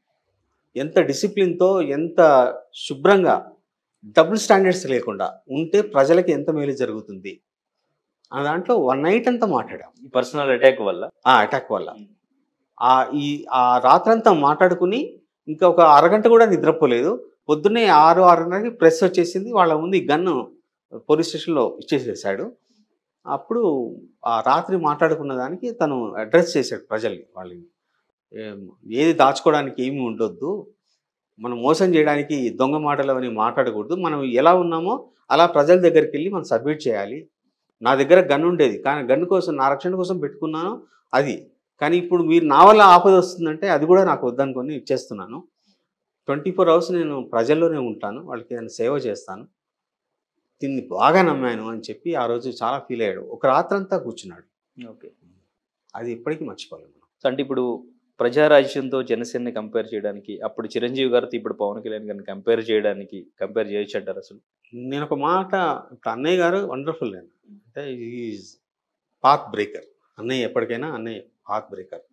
ఎంత డిసిప్లిన్తో ఎంత శుభ్రంగా డబుల్ స్టాండర్డ్స్ లేకుండా ఉంటే ప్రజలకి ఎంత మేలు జరుగుతుంది ఆ దాంట్లో వన్ నైట్ అంతా మాట్లాడాం ఈ పర్సనల్ అటాక్ వల్ల ఆ అటాక్ వల్ల ఆ ఈ ఆ రాత్రంతా మాట్లాడుకుని ఇంకా ఒక అరగంట కూడా నిద్రపోలేదు పొద్దున్నే ఆరు ఆరున్నరకి ప్రెస్ వచ్చేసింది వాళ్ళ ముందు ఈ గన్ను పోలీస్ స్టేషన్లో ఇచ్చేసేసాడు అప్పుడు ఆ రాత్రి మాట్లాడుకున్న దానికి తను అడ్రస్ చేశాడు ప్రజల్ని వాళ్ళని ఏం- ఏది దాచుకోవడానికి ఏమీ ఉండొద్దు మనం మోసం చేయడానికి దొంగ మాటలు అని మాట్లాడకూడదు మనం ఎలా ఉన్నామో అలా ప్రజల దగ్గరికి వెళ్ళి మనం సబ్మిట్ చేయాలి నా దగ్గర గన్ ఉండేది కానీ గన్ కోసం నా రక్షణ కోసం పెట్టుకున్నాను అది కానీ ఇప్పుడు మీరు నా వల్ల ఆపద వస్తుందంటే అది కూడా నాకు వద్దనుకొని ఇచ్చేస్తున్నాను ట్వంటీ ఫోర్ అవర్స్ నేను ప్రజల్లోనే ఉంటాను వాళ్ళకి ఏదైనా సేవ చేస్తాను దీన్ని బాగా నమ్మాను అని చెప్పి ఆ రోజు చాలా ఫీల్ అయ్యాడు ఒక రాత్రంతా కూర్చున్నాడు ఓకే అది ఇప్పటికీ మర్చిపోలేము మనం సో అంటే ఇప్పుడు ప్రజారాజ్యంతో జనసేనని కంపేర్ చేయడానికి అప్పుడు చిరంజీవి గారితో ఇప్పుడు పవన్ కళ్యాణ్ గారిని కంపేర్ చేయడానికి కంపేర్ చేయొచ్చు అంటారు అసలు నేను ఒక మాట ఇప్పుడు అన్నయ్య గారు వండర్ఫుల్ నేను అంటే ఈజ్ పాత్ బ్రేకర్ అన్నయ్య ఎప్పటికైనా అన్నయ్య పాత్ బ్రేకర్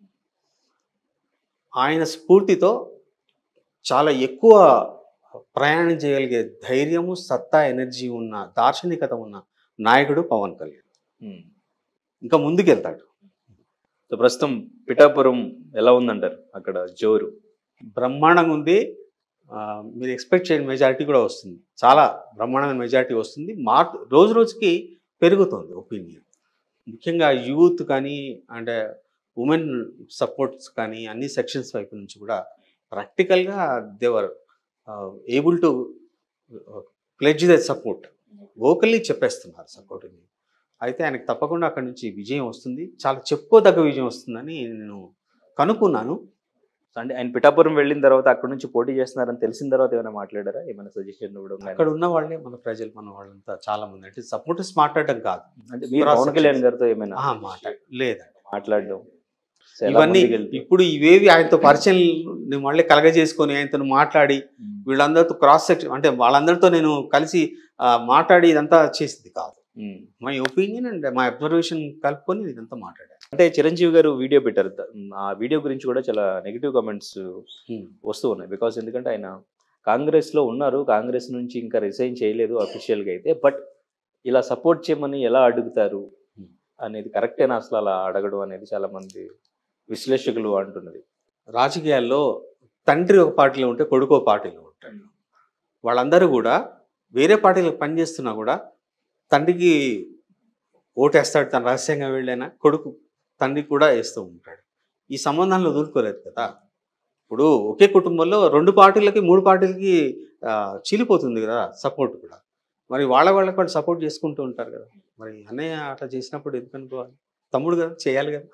ఆయన స్ఫూర్తితో చాలా ఎక్కువ ప్రయాణం చేయగలిగే ధైర్యము సత్తా ఎనర్జీ ఉన్న దార్శనికత ఉన్న నాయకుడు పవన్ కళ్యాణ్ ఉమ్. ఇంకా ముందుకెళ్తాడు సో ప్రస్తుతం పిఠాపురం ఎలా ఉందంటారు అక్కడ జోరు బ్రహ్మాండంగా ఉంది ఆ, మీరు ఎక్స్పెక్ట్ చేయని మెజారిటీ కూడా వస్తుంది చాలా బ్రహ్మాండమైన మెజారిటీ వస్తుంది మా రోజు రోజుకి పెరుగుతుంది ఒపీనియన్ ముఖ్యంగా యూత్ కానీ అంటే ఉమెన్ సపోర్ట్స్ కానీ అన్ని సెక్షన్స్ వైపు నుంచి కూడా ప్రాక్టికల్గా they were able to pledge the support vocally చెప్పేస్తున్నారు సపోర్ట్ని అయితే ఆయనకు తప్పకుండా అక్కడి నుంచి విజయం వస్తుంది చాలా చెప్పుకోదగ్గ విజయం వస్తుందని నేను కనుక్కున్నాను అంటే ఆయన పిఠాపురం వెళ్ళిన తర్వాత అక్కడ నుంచి పోటీ చేస్తున్నారని తెలిసిన తర్వాత ఏమైనా మాట్లాడారా ఏమైనా సజెషన్ ఇవ్వడం కానీ? అక్కడ ఉన్న వాళ్ళే మన ప్రజలు మన వాళ్ళంతా చాలా మంది అంటే సపోర్టర్స్ మాట్లాడటం కాదు అంటే మీరు cross పవన్ కళ్యాణ్ sections. గారితో ఏమైనా ఆ, మాట్లాడ లేదండి మాట్లాడడం సో ఎలా ఇవన్నీ ముందుకెళ్తారు? ఇప్పుడు ఇవేవి ఆయనతో పరిచయం నేను మళ్ళీ కలగజేసుకొని ఆయనతో మాట్లాడి ఉమ్. వీళ్ళందరితో క్రాస్ సెక్షన్ అంటే వాళ్ళందరితో నేను కలిసి ఆ, మాట్లాడి ఇదంతా చేసింది కాదు um. My opinion and my observation కలుపుకొని ఇదంతా మాట్లాడాను అంటే చిరంజీవి గారు వీడియో పెట్టారు ద- ఆ వీడియో గురించి కూడా చాలా నెగిటివ్ కామెంట్స్ వస్తూ ఉన్నాయి బికాస్ ఎందుకంటే ఆయన కాంగ్రెస్ లో ఉన్నారు కాంగ్రెస్ నుంచి ఇంకా రిసైన్ చేయలేదు అఫీషియల్ గా అయితే బట్ ఇలా సపోర్ట్ చేయమని ఎలా అడుగుతారు Hmm. అనేది కరెక్టేనా అసలు అలా అడగడం అనేది చాలా మంది విశ్లేషకులు అంటున్నది రాజకీయాల్లో తండ్రి ఒక పార్టీలో ఉంటే కొడుకు ఒక పార్టీలో ఉంటాడు వాళ్ళందరూ కూడా వేరే పార్టీలకు పనిచేస్తున్నా కూడా తండ్రికి ఓటేస్తాడు తన రహస్యంగా వెళ్ళైనా కొడుకు తండ్రికి కూడా వేస్తూ ఉంటాడు ఈ సంబంధాలను వదులుకోలేదు కదా ఇప్పుడు ఒకే కుటుంబంలో రెండు పార్టీలకి మూడు పార్టీలకి ఆ, చీలిపోతుంది కదా సపోర్ట్ కూడా మరి వాళ్ళ వాళ్ళకి వాళ్ళు సపోర్ట్ చేసుకుంటూ ఉంటారు కదా మరి అన్నయ్య అట్లా చేసినప్పుడు ఎందుకు అనుకోవాలి తమ్ముడు కదా చేయాలి కదా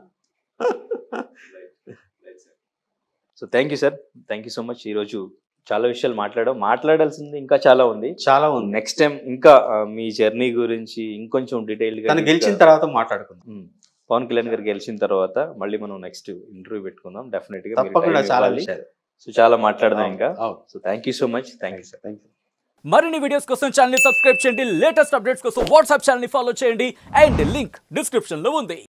so thank you sir thank you so much ఈరోజు చాలా విషయాలు మాట్లాడాం మాట్లాడాల్సింది ఇంకా చాలా ఉంది చాలా ఉంది నెక్స్ట్ టైం ఇంకా ఆ, మీ జర్నీ గురించి ఇంకొంచెం డీటెయిల్ గా తను గెలిచిన తర్వాత మాట్లాడుకుందాం ఉమ్. పవన్ కళ్యాణ్ గారు గెలిచిన తర్వాత మళ్ళీ మనం నెక్స్ట్ ఇంటర్వ్యూ పెట్టుకుందాం డెఫినెట్ గా మీరు తప్పకుండా time చాలా ఇవ్వాలి. విషయాలు సో చాలా మాట్లాడదాం ఇంకా అవును. So thank you so much thank you sir thank you మరిన్ని వీడియోస్ కోసం ఛానల్ సబ్స్క్రైబ్ చేయండి లేటెస్ట్ అప్డేట్స్ కోసం వాట్సాప్ ఛానల్ ఫాలో చేయండి అండ్ లింక్ డిస్క్రిప్షన్ లో ఉంది